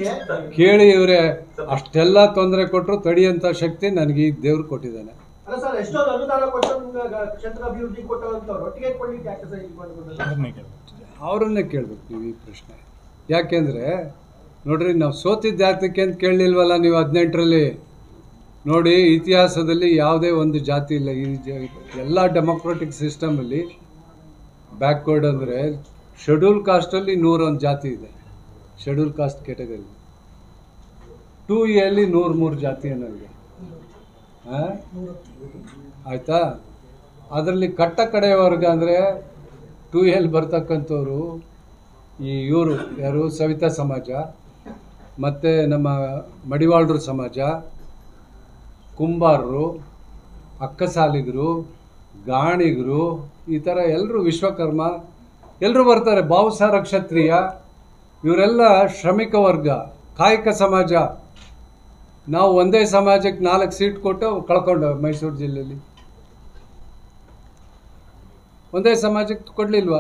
ಕೇಳಿ ಕೇಳಿ ಇವರೇ ಅಷ್ಟೆಲ್ಲ ತೊಂದರೆ ಕೊಟ್ಟರು ತಡಿಯಂಥ ಶಕ್ತಿ ನನಗೆ ಈಗ ದೇವ್ರು ಕೊಟ್ಟಿದ್ದಾನೆ ಅಲ್ಲ ಸರ್ ಸರ್ ಎಷ್ಟೊಂದು ಅನುದಾನ ಕೊಟ್ಟು ನಿಮ್ಗೆ ಗ- ಕ್ಷೇತ್ರ ಅಭಿವೃದ್ಧಿ ಕೊಟ್ಟಂತವ್ರು ಟಿಕೆಟ್ ಕೊಡ್ಲಿಕ್ಕೆ ಯಾಕೆ ಸರ್ ಇದು ಮಾಡ್ಕೊಂಡು ಅವರನ್ನೇ ಕೇಳ್ಬೇಕು ನೀವು ಈ ಪ್ರಶ್ನೆ ಯಾಕೆಂದರೆ ನೋಡ್ರಿ ನಾವು ಸೋತಿದ್ದು ಯಾತಕ್ಕೆ ಅಂತ ಕೇಳಲಿಲ್ವಲ್ಲ ನೀವು ಹದಿನೆಂಟರಲ್ಲಿ ನೋಡಿ ಇತಿಹಾಸದಲ್ಲಿ ಯಾವುದೇ ಒಂದು ಜಾತಿ ಇಲ್ಲ ಈ ಜ ಎಲ್ಲ ಡೆಮೊಕ್ರೆಟಿಕ್ ಸಿಸ್ಟಮಲ್ಲಿ ಬ್ಯಾಕ್ವರ್ಡ್ ಅಂದರೆ ಶೆಡ್ಯೂಲ್ ಕಾಸ್ಟಲ್ಲಿ ನೂರೊಂದು ಜಾತಿ ಇದೆ ಶೆಡ್ಯೂಲ್ ಕಾಸ್ಟ್ ಕೆಟಗರಿ ಟೂ ಎಲ್ಲಿ ನೂರು ಮೂರು ಜಾತಿ ಅನ್ನೋರಿಗೆ ಹಾಂ ಆಯಿತಾ ಅದರಲ್ಲಿ ಕಟ್ಟ ಕಡೆ ವರ್ಗ ಅಂದರೆ ಟೂ ಎಲ್ ಬರ್ತಕ್ಕಂಥವ್ರು ಈ ಇವರು ಯಾರು ಸವಿತಾ ಸಮಾಜ ಮತ್ತು ನಮ್ಮ ಮಡಿವಾಳರು ಸಮಾಜ ಕುಂಬಾರರು ಅಕ್ಕಸಾಲಿಗರು ಗಾಣಿಗರು ಈ ಥರ ಎಲ್ಲರೂ ವಿಶ್ವಕರ್ಮ ಎಲ್ಲರೂ ಬರ್ತಾರೆ ಭಾವುಸಾರ ಕ್ಷತ್ರಿಯ ಇವರೆಲ್ಲ ಶ್ರಮಿಕ ವರ್ಗ ಕಾಯಕ ಸಮಾಜ ನಾವು ಒಂದೇ ಸಮಾಜಕ್ಕೆ ನಾಲ್ಕು ಸೀಟ್ ಕೊಟ್ಟು ಕಳ್ಕೊಂಡು ಮೈಸೂರು ಜಿಲ್ಲೆಯಲ್ಲಿ ಒಂದೇ ಸಮಾಜಕ್ಕೆ ಕೊಡಲಿಲ್ವಾ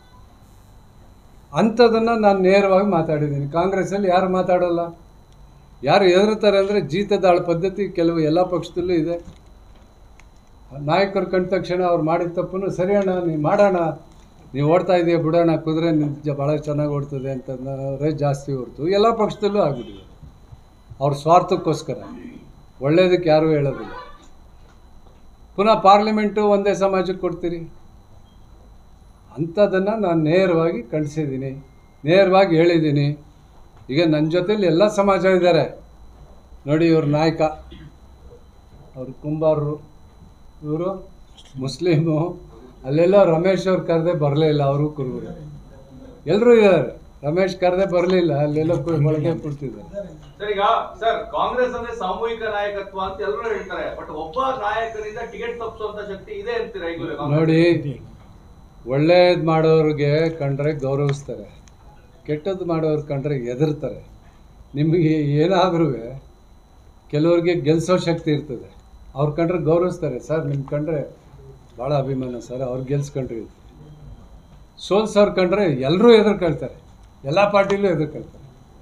ಅಂಥದನ್ನು ನಾನು ನೇರವಾಗಿ ಮಾತಾಡಿದ್ದೀನಿ ಕಾಂಗ್ರೆಸ್ಸಲ್ಲಿ ಯಾರು ಮಾತಾಡೋಲ್ಲ ಯಾರು ಹೆದರ್ತಾರೆ ಅಂದರೆ ಜೀತದಾಳ ಪದ್ಧತಿ ಕೆಲವು ಎಲ್ಲ ಪಕ್ಷದಲ್ಲೂ ಇದೆ ನಾಯಕರು ಕಂಡ ತಕ್ಷಣ ಅವ್ರು ಮಾಡಿದ ತಪ್ಪನ್ನು ಸರಿ ಅಣ್ಣ ನೀವು ಮಾಡೋಣ ನೀವು ಓಡ್ತಾ ಇದೆಯಾ ಬಿಡೋಣ ಕುದುರೆ ನಿಜ ಭಾಳ ಚೆನ್ನಾಗಿ ಓಡ್ತದೆ ಅಂತಂದ್ರೆ ಜಾಸ್ತಿ ಹೊರ್ತು ಎಲ್ಲ ಪಕ್ಷದಲ್ಲೂ ಆಗ್ಬಿಟ್ಟಿದೆ ಅವ್ರ ಸ್ವಾರ್ಥಕ್ಕೋಸ್ಕರ ಒಳ್ಳೇದಕ್ಕೆ ಯಾರೂ ಹೇಳೋದಿಲ್ಲ ಪುನಃ ಪಾರ್ಲಿಮೆಂಟು ಒಂದೇ ಸಮಾಜಕ್ಕೆ ಕೊಡ್ತೀರಿ ಅಂಥದ್ದನ್ನು ನಾನು ನೇರವಾಗಿ ಖಂಡಿಸಿದ್ದೀನಿ ನೇರವಾಗಿ ಹೇಳಿದ್ದೀನಿ ಈಗ ನನ್ನ ಜೊತೆಲಿ ಎಲ್ಲ ಸಮಾಜ ಇದ್ದಾರೆ ನೋಡಿ ಇವ್ರ ನಾಯಕ ಅವ್ರು ಕುಂಬಾರರು ಇವರು ಮುಸ್ಲಿಮು ಅಲ್ಲೆಲ್ಲ ರಮೇಶ್ ಅವ್ರು ಕರೆದೇ ಬರಲೇ ಇಲ್ಲ ಅವರು ಕುರುಬರು ಎಲ್ಲರೂ ಇದ್ದಾರೆ ರಮೇಶ್ ಕರೆದೇ ಬರಲಿಲ್ಲ ಅಲ್ಲೆಲ್ಲ ಕು- ಒಳಗೆ ಕೂತಿದ್ದಾರೆ ಸರ್ ಈಗ ಸರ್ ಕಾಂಗ್ರೆಸ್ ಅಂದ್ರೆ ಸಾಮೂಹಿಕ ನಾಯಕತ್ವ ಅಂತ ಎಲ್ಲರೂ ಹೇಳ್ತಾರೆ ಬಟ್ ಒಬ್ಬ ನಾಯಕರಿಂದ ಟಿಕೆಟ್ ತಪ್ಪಿಸುವಂತ ಶಕ್ತಿ ಇದೆ ಅಂತೀರಾ ಈಗಲೂ ಕಾಂಗ್ರೆಸ್? ನೋಡಿ ಒಳ್ಳೇದು ಮಾಡೋರಿಗೆ ಕಂಡ್ರೆ ಗೌರವಿಸ್ತಾರೆ ಕೆಟ್ಟದ್ದು ಮಾಡೋರು ಕಂಡ್ರೆ ಎದುರ್ತಾರೆ ನಿಮಗೆ ಏನಾದ್ರೂ ಕೆಲವ್ರಿಗೆ ಗೆಲ್ಸೋ ಶಕ್ತಿ ಇರ್ತದೆ ಅವ್ರ ಕಂಡ್ರೆ ಗೌರವಿಸ್ತಾರೆ ಸರ್ ನಿಮ್ಮ ಕಂಡ್ರೆ ಭಾಳ ಅಭಿಮಾನ ಸರ್ ಅವ್ರು ಗೆಲ್ಸ್ಕೊಂಡ್ರಿ ಸೋಲ್ಸೋರ್ ಕಂಡ್ರೆ ಎಲ್ಲರೂ ಎದುರ್ಕೊಳ್ತಾರೆ ಎಲ್ಲ ಪಾರ್ಟಿಲೂ ಎದುರ್ಕೊಳ್ತಾರೆ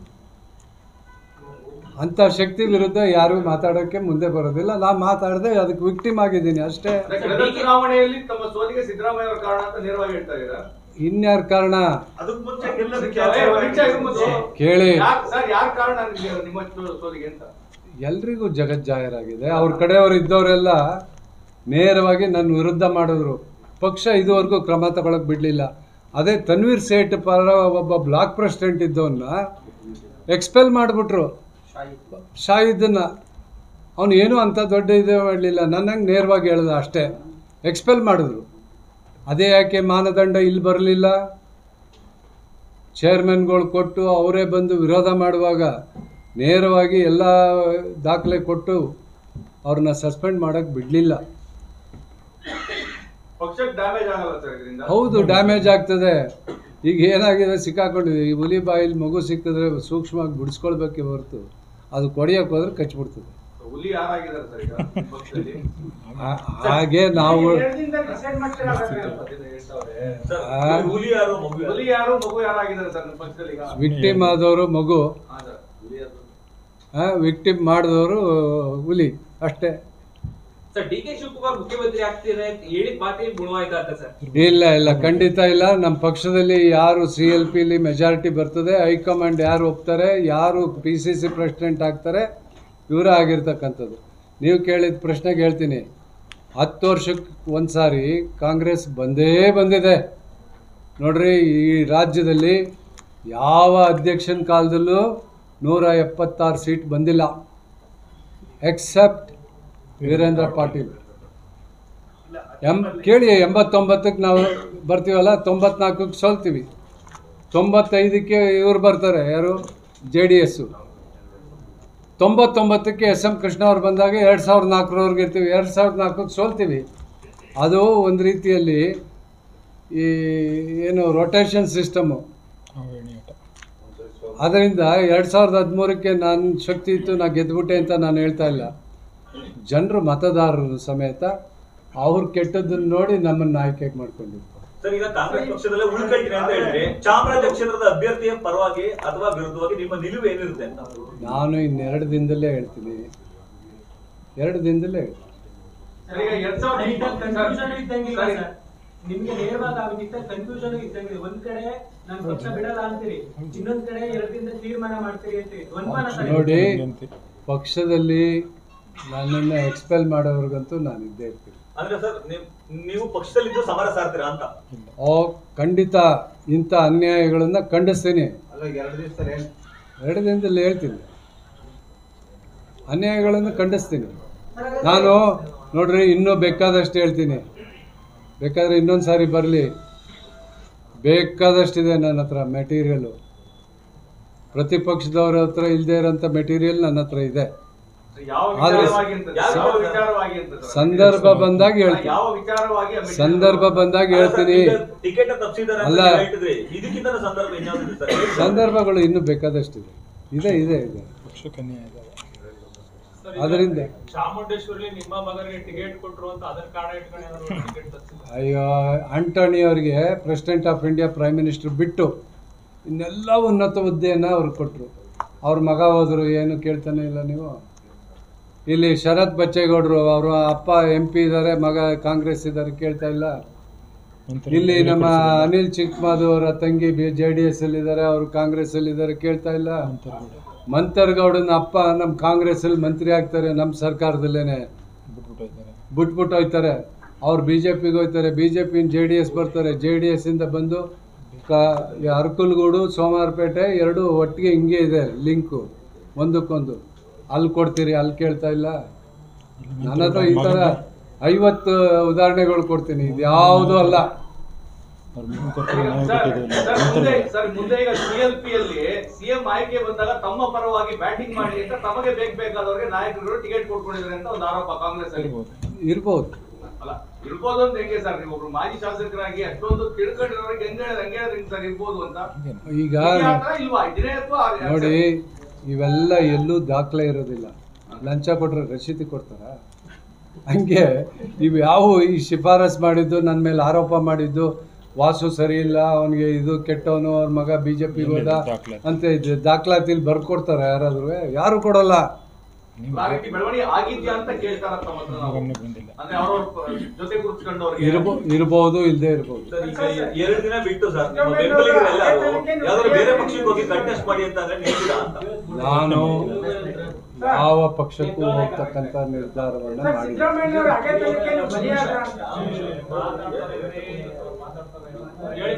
ಅಂಥ ಶಕ್ತಿ ವಿರುದ್ಧ ಯಾರೂ ಮಾತಾಡೋಕ್ಕೆ ಮುಂದೆ ಬರೋದಿಲ್ಲ ನಾನು ಮಾತಾಡದೆ ಅದಕ್ಕೆ ವಿಕ್ಟಿಮ್ ಆಗಿದ್ದೀನಿ ಅಷ್ಟೇ ಅಂದ್ರೆ ಕಳೆದ ಚುನಾವಣೆಯಲ್ಲಿ ತಮ್ಮ ಸೋಲಿಗೆ ಸಿದ್ದರಾಮಯ್ಯ ಅವರ ಕಾರಣ ಅಂತ ನೇರವಾಗಿ ಹೇಳ್ತಾ ಇದ್ದೀರಾ ಇನ್ಯಾರ ಕಾರಣ ಅದಕ್ಕೆ ಮುಂಚೆ ಗೆಲ್ಲೋದಕ್ಕೆ ಏ, ಒಂದ್ ನಿಮಿಷ ಇರು ಮುಂಚೆ. ಕೇಳಿ ಯಾರ್- ಸರ್ ಯಾರ್ ಕಾರಣ ನಿಮ್ಗೆ ನಿಮ್ಮ ಸೋ- ಸೋಲಿಗೆ ಅಂತ ಎಲ್ರಿಗೂ ಜಗಜ್ಜಾಹೀರಾಗಿದೆ ಅವ್ರ ಕಡೆಯವರು ಇದ್ದವರೆಲ್ಲ ನೇರವಾಗಿ ನನ್ನ ವಿರುದ್ಧ ಮಾಡಿದ್ರು ಪಕ್ಷ ಇದುವರೆಗೂ ಕ್ರಮ ತಗೊಳಕ್ ಬಿಡಲಿಲ್ಲ ಅದೇ ತನ್ವೀರ್ ಸೇಠ್ ಪರ ಒಬ್ಬ ಬ್ಲಾಕ್ ಪ್ರೆಸಿಡೆಂಟ್ ಇದ್ದವನ್ನ ಎಕ್ಸ್ಪೆಲ್ ಮಾಡಿಬಿಟ್ರು ಶಾಹಿದನ್ನ ಅವನು ಏನೂ ಅಂಥ ದೊಡ್ಡ ಇದು ಮಾಡಲಿಲ್ಲ ನನ್ನಂಗೆ ನೇರವಾಗಿ ಹೇಳ್ದ ಅಷ್ಟೇ ಎಕ್ಸ್ಪೆಲ್ ಮಾಡಿದ್ರು ಅದೇ ಯಾಕೆ ಮಾನದಂಡ ಇಲ್ಲಿ ಬರಲಿಲ್ಲ ಚೇರ್ಮನ್ಗಳು ಕೊಟ್ಟು ಅವರೇ ಬಂದು ವಿರೋಧ ಮಾಡುವಾಗ ನೇರವಾಗಿ ಎಲ್ಲ ದಾಖಲೆ ಕೊಟ್ಟು ಅವ್ರನ್ನ ಸಸ್ಪೆಂಡ್ ಮಾಡೋಕ್ಕೆ ಬಿಡಲಿಲ್ಲ ಪಕ್ಷಕ್ಕೆ ಡ್ಯಾಮೇಜ್ ಆಗಲ್ಲ ಸರ್ ಇದರಿಂದ ಹೌದು ಡ್ಯಾಮೇಜ್ ಆಗ್ತದೆ ಈಗ ಏನಾಗಿದೆ ಸಿಕ್ಕಾಕೊಂಡಿದೆ ಈ ಹುಲಿ ಬಾಯಲ್ಲಿ ಮಗು ಸಿಕ್ಕಿದ್ರೆ ಸೂಕ್ಷ್ಮವಾಗಿ ಬಿಡಿಸ್ಕೊಳ್ಬೇಕೆ ಹೊರತು ಅದು ಕೊಡಿಯೋಕೆ ಹೋದ್ರೆ ಕಚ್ಬಿಡ್ತದೆ ಹುಲಿ ಯಾರಾಗಿದ್ದಾರೆ ಸರ್ ಈಗ ಪಕ್ಷದಲ್ಲಿ ಹಾ- ಹಾಗೆ ನಾವು ಸರ್, ಆ, ಹುಲಿ ಯಾರು ಮಗು ಹುಲಿ ಯಾರು ಮಗು ಯಾರಾಗಿದ್ದಾರೆ ಸರ್ ನಿಮ್ಮ ಪಕ್ಷದಲ್ಲಿ ಈಗ ವಿಕ್ಟಿಮ್ ಆದವರು ಮಗು ಹಾ ಸರ್ ಹುಲಿ ಯಾರು ವಿಕ್ಟಿಮ್ ಮಾಡಿದವರು ಹುಲಿ ಅಷ್ಟೇ ಸರ್ ಡಿ ಕೆ ಶಿವಕುಮಾರ್ ಮುಖ್ಯಮಂತ್ರಿ ಆಗ್ತಿದೆ ಅಂತ ಹೇಳಿದ ಮಾತೇ ಗುಣವಾಯ್ತಾ ಅಂತ ಸರ್ ಇಲ್ಲ ಇಲ್ಲ ಖಂಡಿತ ಇಲ್ಲ ನಮ್ಮ ಪಕ್ಷದಲ್ಲಿ ಯಾರು ಸಿ ಎಲ್ ಪಿಲಿ ಮೆಜಾರಿಟಿ ಬರ್ತದೆ ಹೈಕಮಾಂಡ್ ಯಾರು ಒಪ್ತಾರೆ ಯಾರು ಪಿ ಸಿ ಸಿ ಪ್ರೆಸಿಡೆಂಟ್ ಆಗ್ತಾರೆ ಇವರೇ ಆಗಿರ್ತಕ್ಕಂಥದ್ದು ನೀವು ಕೇಳಿದ ಪ್ರಶ್ನೆಗೆ ಹೇಳ್ತೀನಿ ಹತ್ತು ವರ್ಷಕ್ಕೆ ಒಂದು ಸಾರಿ ಕಾಂಗ್ರೆಸ್ ಬಂದೇ ಬಂದಿದೆ ನೋಡ್ರಿ ಈ ರಾಜ್ಯದಲ್ಲಿ ಯಾವ ಅಧ್ಯಕ್ಷನ ಕಾಲದಲ್ಲೂ ನೂರ ಎಪ್ಪತ್ತಾರು ಸೀಟ್ ಬಂದಿಲ್ಲ ಎಕ್ಸೆಪ್ಟ್ ವೀರೇಂದ್ರ ಪಾಟೀಲ್ ಎಂ ಕೇಳಿ ಎಂಬತ್ತೊಂಬತ್ತಕ್ಕೆ ನಾವು ಬರ್ತೀವಲ್ಲ ತೊಂಬತ್ನಾಲ್ಕಕ್ಕೆ ಸೋಲ್ತೀವಿ ತೊಂಬತ್ತೈದಕ್ಕೆ ಇವ್ರು ಬರ್ತಾರೆ ಯಾರು ಜೆ ಡಿ ಎಸ್ಸು ತೊಂಬತ್ತೊಂಬತ್ತಕ್ಕೆ ಎಸ್ ಎಂ ಕೃಷ್ಣ ಅವ್ರು ಬಂದಾಗ ಎರಡು ಸಾವಿರದ ನಾಲ್ಕರವರೆಗೆ ಇರ್ತೀವಿ ಎರಡು ಸಾವಿರದ ನಾಲ್ಕಕ್ಕೆ ಸೋಲ್ತೀವಿ ಅದು ಒಂದು ರೀತಿಯಲ್ಲಿ ಈ ಏನು ರೊಟೇಷನ್ ಸಿಸ್ಟಮು ಅದರಿಂದ ಎರಡು ಸಾವಿರದ ಹದಿಮೂರಕ್ಕೆ ನಾನು ಶಕ್ತಿ ಇತ್ತು ನಾ ಗೆದ್ದುಬಿಟ್ಟೆ ಅಂತ ನಾನು ಹೇಳ್ತಾ ಇಲ್ಲ ಜನರು ಮತದಾರರು ಸಮೇತ ಅವ್ರು ಕೆಟ್ಟದ್ದನ್ನು ನೋಡಿ ನಮ್ಮನ್ನು ಆಯ್ಕೆ ಮಾಡ್ಕೊಂಡಿರ್ತಾರೆ ಸರ್ ಈಗ ಕಾಂಗ್ರೆಸ್ ಪಕ್ಷದಲ್ಲೇ ಉಳ್ಕಟ್ಟಿದೆ ಅಂತ ಹೇಳಿದ್ರೆ ಚಾಮರಾಜ ಕ್ಷೇತ್ರದ ಅಭ್ಯರ್ಥಿಯ ಪರವಾಗಿ ಅಥವಾ ವಿರುದ್ಧವಾಗಿ ನಿಮ್ಮ ನಿಲುವು ಏನಿರುತ್ತೆ ಅಂತ ನಾನು ಇನ್ನೆರಡು ದಿನದಲ್ಲೇ ಹೇಳ್ತೀನಿ ಎರಡು ದಿನದಲ್ಲೇ ಹೇಳ್ತೀನಿ ಸರ್, ಈಗ ಎರಡ್ ಸಾವಿರದ ಇಪ್ಪತ್ತು ಕನ್ಫ್ಯೂಷನ್ ಇದ್ದಂಗಿಲ್ಲ ಸರಿ. ಸರ್ ನಿಮ್ಗೆ ನೇರವಾಗಿ ಆಗೋದಿತ್ತ ಕನ್ಫ್ಯೂಷನ್ ಇದ್ದಂಗಿದೆ ಒಂದ್ ಕಡೆ ನಾನು ಪಕ್ಷ ಬಿಡಲ್ಲ ಅಂತೀರಿ ಇನ್ನೊಂದ್ ಕಡೆ ಎರಡರಿಂದ ತೀರ್ಮಾನ ಮಾಡ್ತೀರಿ ಅಂತೀರಿ ದ್ವಂದ್ವನ ಸರ್ ಇದು. ನೋಡಿ ಪಕ್ಷದಲ್ಲಿ ನನ್ನನ್ನು ಎಕ್ಸ್ಪೆಲ್ ಮಾಡೋರ್ಗಂತೂ ನಾನು ಇದ್ದೇ ಇರ್ತೀನಿ ಅಂದ್ರೆ ಸರ್ ನೀವ್- ನೀವು ಪಕ್ಷದಲ್ಲಿದ್ದು ಸಮರ ಸಾರ್ತೀರಾ ಅಂತ ಓ ಖಂಡಿತ ಇಂಥ ಅನ್ಯಾಯಗಳನ್ನು ಖಂಡಿಸ್ತೀನಿ ಎರಡು ದಿನದಲ್ಲಿ ಹೇಳ್ತೀನಿ ಅನ್ಯಾಯಗಳನ್ನು ಖಂಡಿಸ್ತೀನಿ ನಾನು ನೋಡ್ರಿ ಇನ್ನೂ ಬೇಕಾದಷ್ಟು ಹೇಳ್ತೀನಿ ಬೇಕಾದ್ರೆ ಇನ್ನೊಂದು ಸಾರಿ ಬರಲಿ ಬೇಕಾದಷ್ಟಿದೆ ನನ್ನ ಹತ್ರ ಮೆಟೀರಿಯಲು ಪ್ರತಿಪಕ್ಷದವ್ರ ಹತ್ರ ಇಲ್ಲದೆ ಇರೋಂಥ ಮೆಟೀರಿಯಲ್ ನನ್ನ ಹತ್ರ ಇದೆ ಯಾವ ಆದ್ರೆ ವಿಚಾರವಾಗಿ ಅಂತ ಸರ್? ಯಾವ ವಿಚಾರವಾಗಿ ಅಂತ ಸರ್? ಸಂದರ್ಭ ಬಂದಾಗ ಹೇಳ್ತೀನಿ ಯಾವ ವಿಚಾರವಾಗಿ ಆ ಮೆಟೀರಿಯಲ್ ಸಂದರ್ಭ ಬಂದಾಗ ಹೇಳ್ತೀನಿ ಟಿಕೆಟ್ ತಪ್ಪಿಸಿದಾರೆ ಅಂತ ಅಲ್ಲ. ನೀವ್ ಹೇಳ್ತಿದ್ರಿ ಇದಕ್ಕಿಂತ ಸಂದರ್ಭ ಇನ್ಯಾವ್ದು ಸರ್ ಹೇಳಿ ಸರ್. ಸಂದರ್ಭಗಳು ಇನ್ನೂ ಬೇಕಾದಷ್ಟಿದೆ ಇದೆ ಇದೆ ಇದೆ ಸರ್, ಈಗ ಅದರಿಂದ ಚಾಮುಂಡೇಶ್ವರಿ ನಿಮ್ಮ ಮಗನಿಗೆ ಟಿಕೆಟ್ ಕೊಟ್ರು ಅಂತ ಅದನ್ನ ಕಾರಣ ಇಟ್ಕೊಂಡು ಏನಾದ್ರು ಟಿಕೆಟ್ ತಪ್ಪಿಸಿಲ್ಲ ಅಯ್ಯೋ ಆಂಟೋನಿ ಅವರಿಗೆ president of India prime minister ಬಿಟ್ಟು ಇನ್ನೆಲ್ಲ ಉನ್ನತ ಹುದ್ದೆಯನ್ನು ಅವ್ರಿಗೆ ಕೊಟ್ಟರು ಅವ್ರ ಮಗ ಹೋದರು ಏನು ಕೇಳ್ತಾನೆ ಇಲ್ಲ ನೀವು ಇಲ್ಲಿ ಶರತ್ ಬಚ್ಚೇಗೌಡರು ಅವರ ಅಪ್ಪ ಎಂ ಪಿ ಇದ್ದಾರೆ ಮಗ ಕಾಂಗ್ರೆಸ್ ಇದ್ದಾರೆ ಕೇಳ್ತಾ ಇಲ್ಲ ಇಲ್ಲಿ ನಮ್ಮ ಅನಿಲ್ ಚಿಕ್ಕಮಾದು ಅವರ ತಂಗಿ ಬಿ ಜೆ ಡಿ ಎಸ್ ಅಲ್ಲಿದ್ದಾರೆ ಅವರು ಕಾಂಗ್ರೆಸ್ ಅಲ್ಲಿದ್ದಾರೆ ಕೇಳ್ತಾ ಇಲ್ಲ ಮಂತರ್ಗೌಡನ ಅಪ್ಪ ನಮ್ಮ ಕಾಂಗ್ರೆಸ್ ಅಲ್ಲಿ ಮಂತ್ರಿ ಆಗ್ತಾರೆ ನಮ್ಮ ಸರ್ಕಾರದಲ್ಲೇನೆ ಬಿಟ್ಬಿಟ್ಟು ಹೋಯ್ತಾರೆ ಅವ್ರು ಬಿ ಜೆ ಪಿಗೆ ಹೋಗ್ತಾರೆ ಬಿ ಜೆ ಪಿನ ಜೆ ಡಿ ಎಸ್ ಬರ್ತಾರೆ ಜೆ ಡಿ ಎಸ್ ಇಂದ ಬಂದು ಕ ಈ ಅರಕಲ್ಗೂಡು ಸೋಮವಾರಪೇಟೆ ಎರಡು ಒಟ್ಟಿಗೆ ಹಿಂಗೆ ಇದೆ ಲಿಂಕು ಒಂದಕ್ಕೊಂದು ಅಲ್ಲಿ ಕೊಡ್ತೀರಿ ಅಲ್ಲಿ ಕೇಳ್ತಾ ಇಲ್ಲ ನನ್ನ ಹತ್ರ ಈ ಥರ ಐವತ್ತು ಉದಾಹರಣೆಗಳು ಕೊಡ್ತೀನಿ ಇದು ಯಾವುದೂ ಅಲ್ಲ ಸರ್, ಸರ್, ಮುಂದೆ ಸರ್ ಮುಂದೆ ಈಗ ಸಿಎಲ್ಪಿ ಅಲ್ಲಿ ಸಿಎಂ ಆಯ್ಕೆ ಬಂದಾಗ ತಮ್ಮ ಪರವಾಗಿ ಬ್ಯಾಟಿಂಗ್ ಮಾಡಿ ಅಂತ ತಮಗೆ ಬೇಕು ಬೇಕಾದವ್ರಿಗೆ ನಾಯಕರು ಟಿಕೆಟ್ ಕೊಟ್ಕೊಂಡಿದ್ದಾರೆ ಅಂತ ಒಂದು ಆರೋಪ ಕಾಂಗ್ರೆಸ್ ಅಲ್ಲಿ ಇರ್ಬೋದು ಅಲ್ಲ ಇರ್ಬೋದು ಅಂತ ಹೆಂಗೆ ಸರ್ ನೀವು ಒಬ್ರು ಮಾಜಿ ಶಾಸಕರಾಗಿ ಅಷ್ಟೊಂದು ತಿಳ್ಕೊಂಡಿರೋರಿಗೆ ಹೆಂಗೆ ಹೆಂಗೆ ಹೆಂಗೆ ಸರ್ ಇರ್ಬೋದು ಅಂತ ಈಗ ಇದೆಯಾ ಅಥವಾ ಇಲ್ವಾ ಇದೇ ಅಥವಾ ನೋಡಿ ಇವೆಲ್ಲ ಎಲ್ಲೂ ದಾಖಲೆ ಇರೋದಿಲ್ಲ ಲಂಚ ಕೊಟ್ಟರೆ ರಸೀದಿ ಕೊಡ್ತಾರ ಹಂಗೆ ಇವು ಯಾವ ಈ ಶಿಫಾರಸ್ ಮಾಡಿದ್ದು ನನ್ನ ಮೇಲೆ ಆರೋಪ ಮಾಡಿದ್ದು ವಾಸು ಸರಿ ಇಲ್ಲ ಅವನಿಗೆ ಇದು ಕೆಟ್ಟವನು ಅವ್ರ ಮಗ ಬಿ ಜೆ ಪಿಗೆ ಹೋದ ಅಂತ ಇದು ದಾಖಲಾತಿಲಿ ಬರ್ಕೊಡ್ತಾರ ಯಾರಾದ್ರೂ ಯಾರು ಕೊಡಲ್ಲ ಆ ರೀತಿ ಬೆಳವಣಿಗೆ ಆಗಿದ್ಯಾ ಅಂತ ಕೇಳ್ತಾರ ತಮ್ಮ ಹತ್ರ ನಾವು. ಅಂದ್ರೆ ಅವ್ರವ್ರ ಜೊತೆ ಗುರುತಿಸ್ಕೊಂಡವ್ರಿಗೆ ಇರ್ಬೋ ಇರ್ಬೋದು ಇಲ್ಲದೆ ಇರ್ಬೋದು ಸರ್ ಈಗ ಎರಡು ದಿನ ಬಿಟ್ಟು ಸರ್ ನಿಮ್ಮ ಬೆಂಬಲಿಗರೆಲ್ಲರೂ ಯಾವ್ದಾದ್ರು ಬೇರೆ ಪಕ್ಷಕ್ಕೆ ಹೋಗಿ ಕಂಟೆಸ್ಟ್ ಮಾಡಿ ಅಂತ ಅಂದ್ರೆ ನಿಲ್ತೀರಾ ಅಂತ ನಾನು ಯಾವ ಪಕ್ಷಕ್ಕೂ ಹೋಗ್ತಕ್ಕಂಥ ನಿರ್ಧಾರವನ್ನು ಸರ್, ಮಾಡಿ ಸಿದ್ದರಾಮಯ್ಯನವರು ಅದೇ ತನಿಖೆಯನ್ನು ಬಲಿಯಾದ್ರ ಅಂತ. ಹೇಳಿ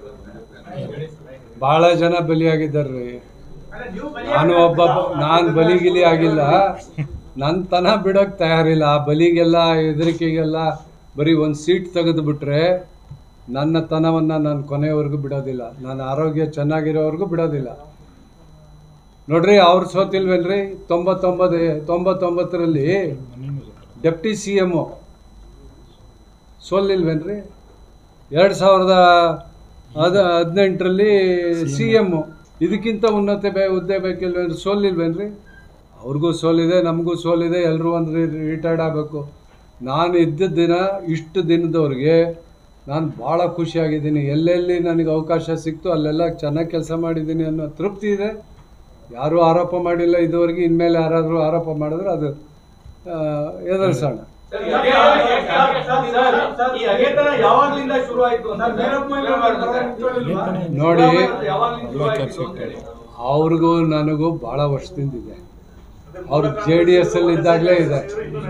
ಸರ್ ಬಹಳ ಜನ ಬಲಿಯಾಗಿದ್ದಾರ್ರಿ ಅಲ್ಲ, ನೀವು ನಾನು ಒಬ್ಬ ನಾನು ಬಲಿಗಿಲಿ ಆಗಿಲ್ಲ ನನ್ನ ತನ ಬಿಡೋಕೆ ತಯಾರಿಲ್ಲ ಆ ಬಲಿಗೆಲ್ಲ ಹೆದರಿಕೆಗೆಲ್ಲ ಬರೀ ಒಂದು ಸೀಟ್ ತೆಗೆದು ಬಿಟ್ರೆ ನನ್ನ ತನವನ್ನು ನಾನು ಕೊನೆಯವರೆಗೂ ಬಿಡೋದಿಲ್ಲ ನಾನು ಆರೋಗ್ಯ ಚೆನ್ನಾಗಿರೋವರೆಗೂ ಬಿಡೋದಿಲ್ಲ ನೋಡ್ರಿ ಅವ್ರು ಸೋತಿಲ್ವೇನ್ರಿ ತೊಂಬತ್ತೊಂಬತ್ತು ತೊಂಬತ್ತೊಂಬತ್ತರಲ್ಲಿ ಡೆಪ್ಟಿ ಸಿ ಎಮ್ಮು ಸೋಲಿಲ್ವೇನ್ರಿ ಎರಡು ಸಾವಿರದ ಹದ ಹದಿನೆಂಟರಲ್ಲಿ ಸಿ ಎಮ್ಮು ಇದಕ್ಕಿಂತ ಉನ್ನತ ಬೇ ಹುದ್ದೆ ಬೇಕಿಲ್ವೇನ್ರಿ ಸೋಲಿಲ್ವೇನ್ರಿ ಅವ್ರಿಗೂ ಸೋಲಿದೆ ನಮಗೂ ಸೋಲಿದೆ ಎಲ್ಲರೂ ಒಂದು ರಿಟೈರ್ಡ್ ಆಗಬೇಕು ನಾನು ಇದ್ದ ದಿನ ಇಷ್ಟು ದಿನದವ್ರಿಗೆ ನಾನು ಭಾಳ ಖುಷಿಯಾಗಿದ್ದೀನಿ ಎಲ್ಲೆಲ್ಲಿ ನನಗೆ ಅವಕಾಶ ಸಿಕ್ತು ಅಲ್ಲೆಲ್ಲ ಚೆನ್ನಾಗಿ ಕೆಲಸ ಮಾಡಿದ್ದೀನಿ ಅನ್ನೋ ತೃಪ್ತಿ ಇದೆ ಯಾರೂ ಆರೋಪ ಮಾಡಿಲ್ಲ ಇದುವರೆಗೆ ಇನ್ಮೇಲೆ ಯಾರಾದರೂ ಆರೋಪ ಮಾಡಿದ್ರೆ ಅದು ಆ, ಎದುರಿಸೋಣ ಸರ್, ಈ ಅಗೆ- ಈ ಅಗೆತನ ಯಾವಾಗ್ಲಿಂದ ಶುರು ಆಯ್ತು ಅಂತ ನೋಡಿ ಯಾವಾಗ್ಲಿಂದ ಶುರು ಆಯ್ತು ಅಂತ ಹೇಳಿ ಅವ್ರಿಗೂ ನನಗೂ ಭಾಳ ವರ್ಷದಿಂದ ಇದೆ ಅವ್ರು ಜೆ ಡಿ ಎಸ್ ಅಲ್ಲಿ ಇದ್ದಾಗಲೇ ಇದೆ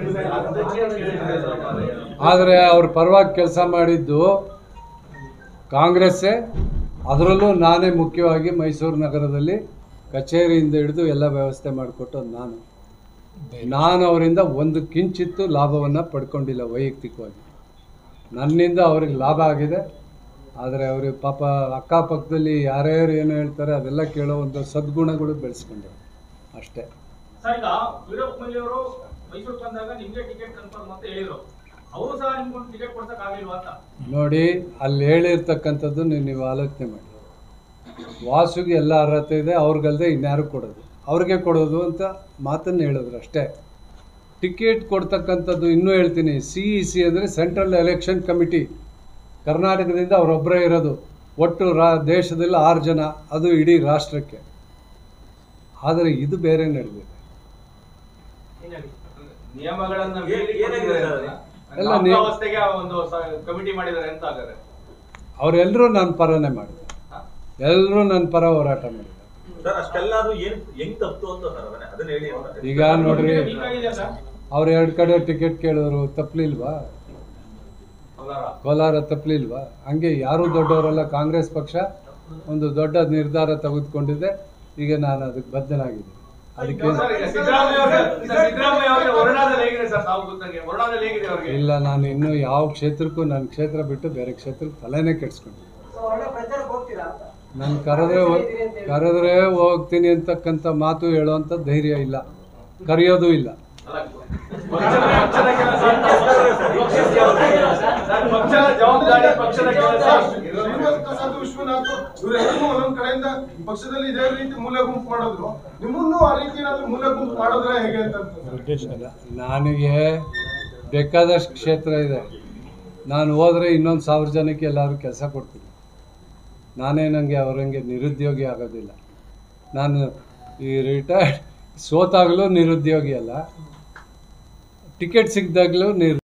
ಆದರೆ ಅವ್ರ ಪರವಾಗಿ ಕೆಲಸ ಮಾಡಿದ್ದು ಕಾಂಗ್ರೆಸ್ಸೇ ಅದರಲ್ಲೂ ನಾನೇ ಮುಖ್ಯವಾಗಿ ಮೈಸೂರು ನಗರದಲ್ಲಿ ಕಚೇರಿಯಿಂದ ಹಿಡಿದು ಎಲ್ಲ ವ್ಯವಸ್ಥೆ ಮಾಡಿಕೊಟ್ಟು ನಾನು ನಾನು ಅವರಿಂದ ಒಂದು ಕಿಂಚಿತ್ತು ಲಾಭವನ್ನು ಪಡ್ಕೊಂಡಿಲ್ಲ ವೈಯಕ್ತಿಕವಾಗಿ ನನ್ನಿಂದ ಅವ್ರಿಗೆ ಲಾಭ ಆಗಿದೆ ಆದರೆ ಅವ್ರಿಗೆ ಪಾಪ ಅಕ್ಕಪಕ್ಕದಲ್ಲಿ ಯಾರ್ಯಾರು ಏನು ಹೇಳ್ತಾರೆ ಅದೆಲ್ಲ ಕೇಳೋ ಒಂದು ಸದ್ಗುಣಗಳು ಬೆಳೆಸ್ಕೊಂಡ್ರು ಅಷ್ಟೇ ಸರ್ ಈಗ ವೀರಪ್ಪ ಮೊಯ್ಲಿ ಅವರು ಮೈಸೂರು ಬಂದಾಗ ನಿಮ್ಗೆ ಟಿಕೆಟ್ ಕನ್ಫರ್ಮ್ ಅಂತ ಹೇಳಿದ್ರು ಅವರು ಸಹ ನಿಮ್ಗೆ ಟಿಕೆಟ್ ಕೊಡ್ಸಕ್ ಆಗಿಲ್ವಾ ಅಂತ ನೋಡಿ ಅಲ್ಲಿ ಹೇಳಿರ್ತಕ್ಕಂಥದ್ದು ನೀವು ನೀವು ಆಲೋಚನೆ ಮಾಡಿ ವಾಸುಗೆ ಎಲ್ಲ ಅರ್ಹತೆ ಇದೆ ಅವ್ರಿಗಲ್ಲದೆ ಇನ್ಯಾರು ಕೊಡೋದು ಅವ್ರಿಗೆ ಕೊಡೋದು ಅಂತ ಮಾತನ್ನು ಹೇಳಿದ್ರು ಅಷ್ಟೇ ಟಿಕೆಟ್ ಕೊಡ್ತಕ್ಕಂಥದ್ದು ಇನ್ನೂ ಹೇಳ್ತೀನಿ ಸಿ ಇ ಸಿ ಅಂದರೆ ಸೆಂಟ್ರಲ್ ಎಲೆಕ್ಷನ್ ಕಮಿಟಿ ಕರ್ನಾಟಕದಿಂದ ಅವರೊಬ್ಬರೇ ಇರೋದು ಒಟ್ಟು ರಾ ದೇಶದಲ್ಲಿ ಆರು ಜನ ಅದು ಇಡೀ ರಾಷ್ಟ್ರಕ್ಕೆ ಆದರೆ ಇದು ಬೇರೆ ನಡೆದಿದೆ ನಿಯಮಗಳನ್ನ ಏನ್- ಮೀರಿ ಏನಾಗಿದೆ ಕೊಟ್ಟಿದ್ದಾರೆ ಸರ್ ಅಂತ. ಎಲ್ಲ ನೀವು ಅವಸ್ಥೆಗೆ ಒಂದು ಕಮಿಟಿ ಮಾಡಿದ್ದಾರೆ ಅಂತ ಹಾಗಾದ್ರೆ ಅವರೆಲ್ಲರೂ ನನ್ನ ಪರನೇ ಮಾಡಿದ್ದಾರೆ ಎಲ್ಲರೂ ನನ್ನ ಪರ ಹೋರಾಟ ಮಾಡಿದ್ದಾರೆ ಸರ್ ಅಷ್ಟೆಲ್ಲ ಅದು ಏನ್ ಹೆಂಗ್ ತಪ್ಪು ಅಂತ ಸರ್ ಅದನ್ನ ಅದನ್ನ ಹೇಳಿ ಅಂತ ಈಗ ನೋಡ್ರಿ ವೀಕ್ ಆಗಿದೆ ಸರ್ ಅವ್ರು ಎರಡು ಕಡೆ ಟಿಕೆಟ್ ಕೇಳಿದ್ರು ತಪ್ಪಲಿಲ್ವಾ ಕೋಲಾರ ಕೋಲಾರ ತಪ್ಪಲಿಲ್ವಾ ಹಂಗೆ ಯಾರೂ ದೊಡ್ಡವರಲ್ಲ ಕಾಂಗ್ರೆಸ್ ಪಕ್ಷ ಒಂದು ದೊಡ್ಡ ನಿರ್ಧಾರ ತೆಗೆದುಕೊಂಡಿದೆ ಈಗ ನಾನು ಅದಕ್ಕೆ ಬದ್ಧನಾಗಿದ್ದೀನಿ ಅದಕ್ಕೆ ಸರ್, ಈಗ ಸಿದ್ದರಾಮಯ್ಯ ಅವ್ರಿಗೆ ಸರ್, ಸಿದ್ದರಾಮಯ್ಯ ಅವ್ರಿಗೆ ವರ್ಣಾದಲ್ಲಿ ಹೇಗಿದೆ ಸರ್ ತಾವು ಗೊತ್ತಂಗೆ ವರ್ಣಾದಲ್ಲಿ ಹೇಗಿದೆ ಅವ್ರಿಗೆ ಇಲ್ಲ ನಾನು ಇನ್ನೂ ಯಾವ ಕ್ಷೇತ್ರಕ್ಕೂ ನನ್ನ ಕ್ಷೇತ್ರ ಬಿಟ್ಟು ಬೇರೆ ಕ್ಷೇತ್ರಕ್ಕೆ ತಲೆನೇ ಕೆಡ್ಸ್ಕೊಂಡಿಲ್ಲ ನಾನು ಕರೆದ್ರೆ ಹೋಗ್- ಕರೆದ್ರೆ ಹೋಗ್ತೀನಿ ಅಂತಕ್ಕಂಥ ಮಾತು ಹೇಳುವಂಥ ಧೈರ್ಯ ಇಲ್ಲ ಕರೆಯೋದು ಇಲ್ಲ ಅಲ್ಲ, ಪಕ್ಷದ ಪಕ್ಷದ ಕೆಲಸ ಸರ್, ಪಕ್ಷದ ಜವಾಬ್ದಾರಿ ಪಕ್ಷದ ಕೆಲಸ ಶ್ರೀನಿವಾಸ್ ಪ್ರಸಾದ್ ವಿಶ್ವನಾಥ್ ಇವರೆಲ್ಲರೂ ಒಂದೊಂದ್ ಕಡೆಯಿಂದ ಪಕ್ಷದಲ್ಲಿ ಇದೇ ರೀತಿ ಮೂಲೆ ಗುಂಪು ಮಾಡಿದ್ರು ನಿಮ್ಮನ್ನು ಆ ರೀತಿ ಏನಾದ್ರು ಮೂಲೆ ಗುಂಪು ಮಾಡಿದ್ರೆ ಹೇಗೆ ಅಂತ ಅಲ್ಲ, ನನಗೆ ಬೇಕಾದಷ್ಟು ಕ್ಷೇತ್ರ ಇದೆ ನಾನು ಹೋದರೆ ಇನ್ನೊಂದು ಸಾವಿರ ಜನಕ್ಕೆ ಎಲ್ಲರೂ ಕೆಲಸ ಕೊಡ್ತೀನಿ ನಾನೇ ನನಗೆ ಅವರಂಗೆ ನಿರುದ್ಯೋಗಿ ಆಗೋದಿಲ್ಲ ನಾನು ಈ ರಿಟೈರ್ಡ್ ಸೋತಾಗಲೂ ನಿರುದ್ಯೋಗಿ ಅಲ್ಲ ಟಿಕೆಟ್ ಸಿಕ್ಕಿದಾಗಲೂ ನಿರ್